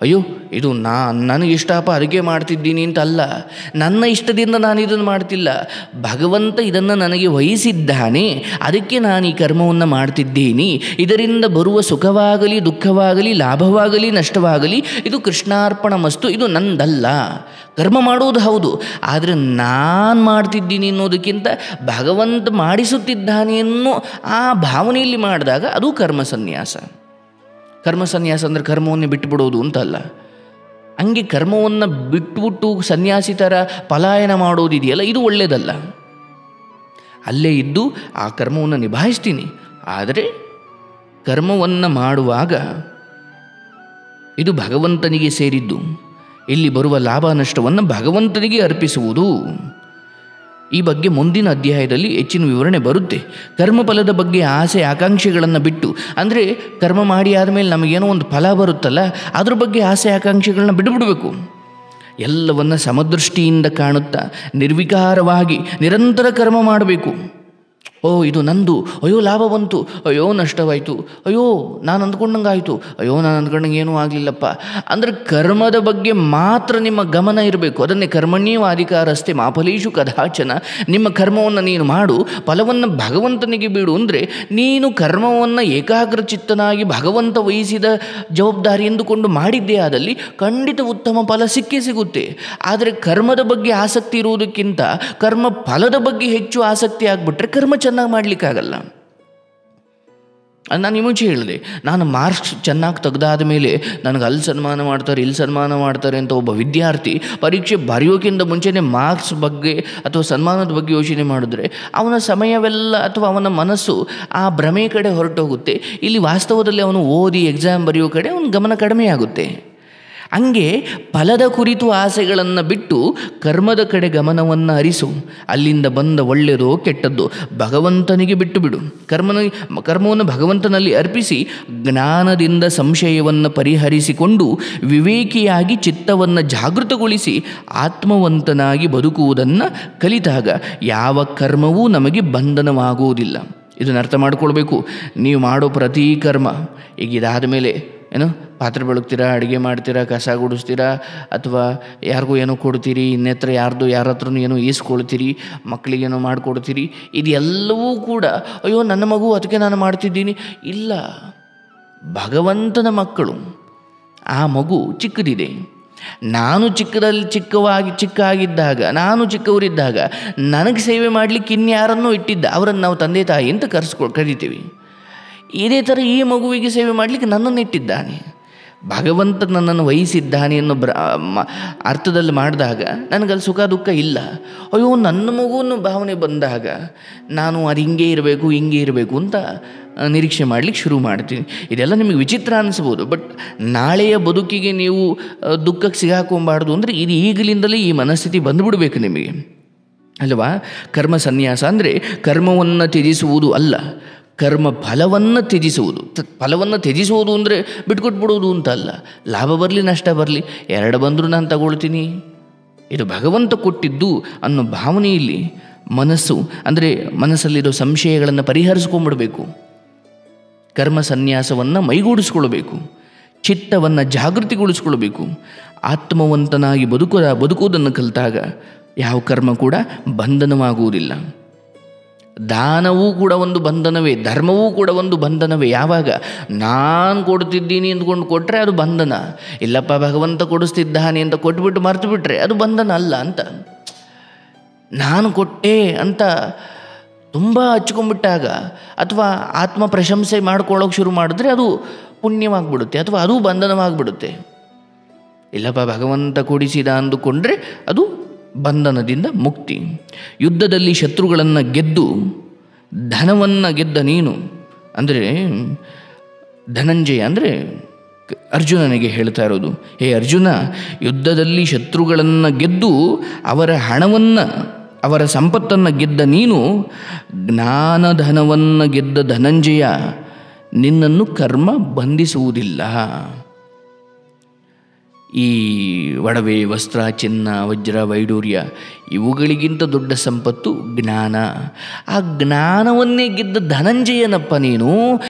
ಅಯ್ಯೋ ಇದು ನಾ ನನಗೆ ಇಷ್ಟಪ್ಪ ಅದಕ್ಕೆ ಮಾಡ್ತಿದ್ದೀನಿ ಅಂತ ಅಲ್ಲ ನನ್ನ ಇಷ್ಟದಿಂದ ನಾನು ಇದನ್ನು ಮಾಡ್ತಿಲ್ಲ ಭಗವಂತ ಇದನ್ನು ನನಗೆ ವಹಿಸಿದ್ದಾನೆ ಅದಕ್ಕೆ ನಾನು ಈ ಕರ್ಮವನ್ನು ಮಾಡ್ತಿದ್ದೀನಿ ಇದರಿಂದ ಬರುವ ಸುಖವಾಗಲಿ ದುಃಖವಾಗಲಿ ಲಾಭವಾಗಲಿ ನಷ್ಟವಾಗಲಿ ಇದು ಕೃಷ್ಣಾರ್ಪಣ ಮಸ್ತು ಇದು ನಂದಲ್ಲ ಕರ್ಮ ಮಾಡುವುದು ಹೌದು ಆದರೆ ನಾನು ಮಾಡ್ತಿದ್ದೀನಿ ಅನ್ನೋದಕ್ಕಿಂತ ಭಗವಂತ ಮಾಡಿಸುತ್ತಿದ್ದಾನೆ ಅನ್ನೋ ಆ ಭಾವನೆಯಲ್ಲಿ ಮಾಡಿದಾಗ ಅದು ಕರ್ಮ ಸನ್ಯಾಸ ಕರ್ಮ ಸನ್ಯಾಸ ಅಂದರೆ ಕರ್ಮವನ್ನೇ ಬಿಟ್ಟುಬಿಡೋದು ಅಂತಲ್ಲ ಹಂಗೆ ಕರ್ಮವನ್ನು ಬಿಟ್ಬಿಟ್ಟು ಸನ್ಯಾಸಿ ಥರ ಪಲಾಯನ ಮಾಡೋದಿದೆಯಲ್ಲ ಇದು ಒಳ್ಳೆಯದಲ್ಲ ಅಲ್ಲೇ ಇದ್ದು ಆ ಕರ್ಮವನ್ನು ನಿಭಾಯಿಸ್ತೀನಿ ಆದರೆ ಕರ್ಮವನ್ನು ಮಾಡುವಾಗ ಇದು ಭಗವಂತನಿಗೆ ಸೇರಿದ್ದು ಇಲ್ಲಿ ಬರುವ ಲಾಭ ನಷ್ಟವನ್ನು ಭಗವಂತನಿಗೆ ಅರ್ಪಿಸುವುದು ಈ ಬಗ್ಗೆ ಮುಂದಿನ ಅಧ್ಯಾಯದಲ್ಲಿ ಹೆಚ್ಚಿನ ವಿವರಣೆ ಬರುತ್ತೆ ಕರ್ಮಫಲದ ಬಗ್ಗೆ ಆಸೆ ಆಕಾಂಕ್ಷೆಗಳನ್ನು ಬಿಟ್ಟು ಅಂದರೆ ಕರ್ಮ ಮಾಡಿ ಆದಮೇಲೆ ನಮಗೇನೋ ಒಂದು ಫಲ ಬರುತ್ತಲ್ಲ ಅದ್ರ ಬಗ್ಗೆ ಆಸೆ ಆಕಾಂಕ್ಷೆಗಳನ್ನ ಬಿಟ್ಟುಬಿಡಬೇಕು ಎಲ್ಲವನ್ನ ಸಮದೃಷ್ಟಿಯಿಂದ ಕಾಣುತ್ತಾ ನಿರ್ವಿಕಾರವಾಗಿ ನಿರಂತರ ಕರ್ಮ ಮಾಡಬೇಕು ಓ ಇದು ನಂದು ಅಯ್ಯೋ ಲಾಭ ಬಂತು ಅಯ್ಯೋ ನಷ್ಟವಾಯಿತು ಅಯ್ಯೋ ನಾನು ಅಂದ್ಕೊಂಡಂಗೆ ಆಯಿತು ಅಯ್ಯೋ ನಾನು ಅಂದ್ಕೊಂಡಂಗೆ ಏನೂ ಆಗಲಿಲ್ಲಪ್ಪ ಅಂದರೆ ಕರ್ಮದ ಬಗ್ಗೆ ಮಾತ್ರ ನಿಮ್ಮ ಗಮನ ಇರಬೇಕು ಅದನ್ನೇ ಕರ್ಮಣ್ಯವ ಅಧಿಕಾರಸ್ಥೆ ಮಾಫಲೇಶು ಕದಾಚನ ನಿಮ್ಮ ಕರ್ಮವನ್ನು ನೀನು ಮಾಡು ಫಲವನ್ನು ಭಗವಂತನಿಗೆ ಬಿಡು ಅಂದರೆ ನೀನು ಕರ್ಮವನ್ನು ಏಕಾಗ್ರಚಿತ್ತನಾಗಿ ಭಗವಂತ ವಹಿಸಿದ ಜವಾಬ್ದಾರಿ ಎಂದುಕೊಂಡು ಮಾಡಿದ್ದೇ ಆದಲ್ಲಿ ಖಂಡಿತ ಉತ್ತಮ ಫಲ ಸಿಕ್ಕೇ ಸಿಗುತ್ತೆ ಆದರೆ ಕರ್ಮದ ಬಗ್ಗೆ ಆಸಕ್ತಿ ಇರುವುದಕ್ಕಿಂತ ಕರ್ಮ ಫಲದ ಬಗ್ಗೆ ಹೆಚ್ಚು ಆಸಕ್ತಿ ಆಗಿಬಿಟ್ರೆ ಕರ್ಮ ಚೆನ್ನಾಗಿ ಮಾಡಲಿಕ್ಕಾಗಲ್ಲ ಅದು ನಾನು ಈ ಮುಂಚೆ ಹೇಳಿದೆ ನಾನು ಮಾರ್ಕ್ಸ್ ಚೆನ್ನಾಗಿ ತೆಗ್ದಾದ ಮೇಲೆ ನನಗೆ ಅಲ್ಲಿ ಸನ್ಮಾನ ಮಾಡ್ತಾರೆ ಇಲ್ಲಿ ಸನ್ಮಾನ ಮಾಡ್ತಾರೆ ಅಂತ ಒಬ್ಬ ವಿದ್ಯಾರ್ಥಿ ಪರೀಕ್ಷೆ ಬರೆಯೋಕ್ಕಿಂತ ಮುಂಚೆನೇ ಮಾರ್ಕ್ಸ್ ಬಗ್ಗೆ ಅಥವಾ ಸನ್ಮಾನದ ಬಗ್ಗೆ ಯೋಚನೆ ಮಾಡಿದ್ರೆ ಅವನ ಸಮಯವೆಲ್ಲ ಅಥವಾ ಅವನ ಮನಸ್ಸು ಆ ಭ್ರಮೆ ಕಡೆ ಹೊರಟೋಗುತ್ತೆ ಇಲ್ಲಿ ವಾಸ್ತವದಲ್ಲಿ ಅವನು ಓದಿ ಎಕ್ಸಾಮ್ ಬರೆಯೋ ಕಡೆ ಅವನ ಗಮನ ಕಡಿಮೆ ಆಗುತ್ತೆ ಹಂಗೆ ಫಲದ ಕುರಿತು ಆಸೆಗಳನ್ನು ಬಿಟ್ಟು ಕರ್ಮದ ಕಡೆ ಗಮನವನ್ನು ಹರಿಸು ಅಲ್ಲಿಂದ ಬಂದ ಒಳ್ಳೆಯದೋ ಕೆಟ್ಟದ್ದೋ ಭಗವಂತನಿಗೆ ಬಿಟ್ಟು ಬಿಡು ಕರ್ಮನ ಕರ್ಮವನ್ನು ಭಗವಂತನಲ್ಲಿ ಅರ್ಪಿಸಿ ಜ್ಞಾನದಿಂದ ಸಂಶಯವನ್ನು ಪರಿಹರಿಸಿಕೊಂಡು ವಿವೇಕಿಯಾಗಿ ಚಿತ್ತವನ್ನು ಜಾಗೃತಗೊಳಿಸಿ ಆತ್ಮವಂತನಾಗಿ ಬದುಕುವುದನ್ನು ಕಲಿತಾಗ ಯಾವ ಕರ್ಮವೂ ನಮಗೆ ಬಂಧನವಾಗುವುದಿಲ್ಲ ಇದನ್ನು ಅರ್ಥ ಮಾಡ್ಕೊಳ್ಬೇಕು ನೀವು ಮಾಡೋ ಪ್ರತಿ ಕರ್ಮ ಈಗ ಇದಾದ ಮೇಲೆ ಏನು ಪಾತ್ರೆ ಬೆಳಗ್ತೀರಾ ಅಡುಗೆ ಮಾಡ್ತೀರಾ ಕಸ ಗುಡಿಸ್ತೀರಾ ಅಥವಾ ಯಾರಿಗೂ ಏನೋ ಕೊಡ್ತೀರಿ ಇನ್ನೆತ್ರ ಯಾರ್ದು ಯಾರ ಹತ್ರನೂ ಏನೋ ಈಸ್ಕೊಳ್ತೀರಿ ಮಕ್ಕಳಿಗೇನೋ ಮಾಡಿಕೊಡ್ತೀರಿ ಇದೆಲ್ಲವೂ ಕೂಡ ಅಯ್ಯೋ ನನ್ನ ಮಗು ಅದಕ್ಕೆ ನಾನು ಮಾಡ್ತಿದ್ದೀನಿ ಇಲ್ಲ ಭಗವಂತನ ಮಕ್ಕಳು ಆ ಮಗು ಚಿಕ್ಕದಿದೆ ನಾನು ಚಿಕ್ಕದಲ್ಲಿ ಚಿಕ್ಕವಾಗಿ ಚಿಕ್ಕಾಗಿದ್ದಾಗ ನಾನು ಚಿಕ್ಕವರಿದ್ದಾಗ ನನಗೆ ಸೇವೆ ಮಾಡಲಿಕ್ಕೆ ಇನ್ಯಾರನ್ನೂ ಇಟ್ಟಿದ್ದ ಅವರನ್ನು ನಾವು ತಂದೆ ತಾಯಿ ಅಂತ ಕರೆಸ್ಕೊ ಕರಿತೀವಿ ಇದೇ ಥರ ಈ ಮಗುವಿಗೆ ಸೇವೆ ಮಾಡಲಿಕ್ಕೆ ನನ್ನನ್ನು ಇಟ್ಟಿದ್ದಾನೆ ಭಗವಂತ ನನ್ನನ್ನು ವಹಿಸಿದ್ದಾನೆ ಅನ್ನೋ ಬ್ರ ಮ- ಅರ್ಥದಲ್ಲಿ ಮಾಡಿದಾಗ ನನಗಲ್ಲಿ ಸುಖ ದುಃಖ ಇಲ್ಲ ಅಯ್ಯೋ ನನ್ನ ಮಗುವನ್ನು ಭಾವನೆ ಬಂದಾಗ ನಾನು ಅದು ಹಿಂಗೆ ಇರಬೇಕು ಹಿಂಗೆ ಇರಬೇಕು ಅಂತ ಆ, ನಿರೀಕ್ಷೆ ಮಾಡಲಿಕ್ಕೆ ಶುರು ಮಾಡ್ತೀನಿ ಇದೆಲ್ಲ ನಿಮಗೆ ವಿಚಿತ್ರ ಅನಿಸ್ಬೋದು ಬಟ್ ನಾಳೆಯ ಬದುಕಿಗೆ ನೀವು ಆ, ದುಃಖಕ್ಕೆ ಸಿಗಾಕೊಂಬಾರ್ದು ಅಂದರೆ ಇದು ಈಗಲಿಂದಲೇ ಈ ಮನಸ್ಥಿತಿ ಬಂದುಬಿಡಬೇಕು ನಿಮಗೆ ಅಲ್ವಾ ಕರ್ಮ ಸನ್ಯಾಸ ಅಂದರೆ ಕರ್ಮವನ್ನು ತ್ಯಜಿಸುವುದು ಅಲ್ಲ ಕರ್ಮ ಫಲವನ್ನು ತ್ಯಜಿಸುವುದು ತ- ಫಲವನ್ನು ತ್ಯಜಿಸುವುದು ಅಂದರೆ ಬಿಟ್ಕೊಟ್ಬಿಡೋದು ಅಂತ ಅಲ್ಲ ಲಾಭ ಬರಲಿ ನಷ್ಟ ಬರಲಿ ಎರಡು ಬಂದರೂ ನಾನು ತಗೊಳ್ತೀನಿ ಇದು ಭಗವಂತ ಕೊಟ್ಟಿದ್ದು ಅನ್ನೋ ಭಾವನೆಯಲ್ಲಿ ಮನಸ್ಸು ಅಂದರೆ ಮನಸ್ಸಲ್ಲಿರೋ ಸಂಶಯಗಳನ್ನು ಪರಿಹರಿಸ್ಕೊಂಡ್ಬಿಡ್ಬೇಕು ಕರ್ಮ ಸನ್ಯಾಸವನ್ನು ಮೈಗೂಡಿಸ್ಕೊಳ್ಬೇಕು ಚಿತ್ತವನ್ನು ಜಾಗೃತಿಗೊಳಿಸ್ಕೊಳ್ಬೇಕು ಆತ್ಮವಂತನಾಗಿ ಬದುಕು ಬದುಕುವುದನ್ನು ಕಲಿತಾಗ ಯಾವ ಕರ್ಮ ಕೂಡ ಬಂಧನವಾಗುವುದಿಲ್ಲ ದಾನವೂ ಕೂಡ ಒಂದು ಬಂಧನವೇ ಧರ್ಮವೂ ಕೂಡ ಒಂದು ಬಂಧನವೇ ಯಾವಾಗ ನಾನು ಕೊಡ್ತಿದ್ದೀನಿ ಅಂದ್ಕೊಂಡು ಕೊಟ್ಟರೆ ಅದು ಬಂಧನ ಇಲ್ಲಪ್ಪ ಭಗವಂತ ಕೊಡಿಸ್ತಿದ್ದಾನೆ ಅಂತ ಕೊಟ್ಬಿಟ್ಟು ಮರ್ತು ಬಿಟ್ರೆ ಅದು ಬಂಧನ ಅಲ್ಲ ಅಂತ ನಾನು ಕೊಟ್ಟೆ ಅಂತ ತುಂಬ ಹಚ್ಕೊಂಡ್ಬಿಟ್ಟಾಗ ಅಥವಾ ಆತ್ಮ ಪ್ರಶಂಸೆ ಮಾಡ್ಕೊಳ್ಳೋಕೆ ಶುರು ಮಾಡಿದ್ರೆ ಅದು ಪುಣ್ಯವಾಗ್ಬಿಡುತ್ತೆ ಅಥವಾ ಅದು ಬಂಧನವಾಗ್ಬಿಡುತ್ತೆ ಇಲ್ಲಪ್ಪ ಭಗವಂತ ಕೊಡಿಸಿದ ಅಂದುಕೊಂಡ್ರೆ ಅದು ಬಂಧನದಿಂದ ಮುಕ್ತಿ ಯುದ್ಧದಲ್ಲಿ ಶತ್ರುಗಳನ್ನು ಗೆದ್ದು ಧನವನ್ನು ಗೆದ್ದ ನೀನು ಅಂದರೆ ಧನಂಜಯ ಅಂದರೆ ಕ- ಅರ್ಜುನನಿಗೆ ಹೇಳ್ತಾ ಇರೋದು ಹೇ ಅರ್ಜುನ ಯುದ್ಧದಲ್ಲಿ ಶತ್ರುಗಳನ್ನು ಗೆದ್ದು ಅವರ ಹಣವನ್ನು ಅವರ ಸಂಪತ್ತನ್ನು ಗೆದ್ದ ನೀನು ಜ್ಞಾನಧನವನ್ನು ಗೆದ್ದ ಧನಂಜಯ ನಿನ್ನನ್ನು ಕರ್ಮ ಬಂಧಿಸುವುದಿಲ್ಲ ಈ ಒಡವೆ ವಸ್ತ್ರ ಚಿನ್ನ ವಜ್ರ ವೈಡೂರ್ಯ ಇವುಗಳಿಗಿಂತ ದೊಡ್ಡ ಸಂಪತ್ತು ಜ್ಞಾನ ಆ ಜ್ಞಾನವನ್ನೇ ಗೆದ್ದ ಧನಂಜಯನಪ್ಪ ನೀನು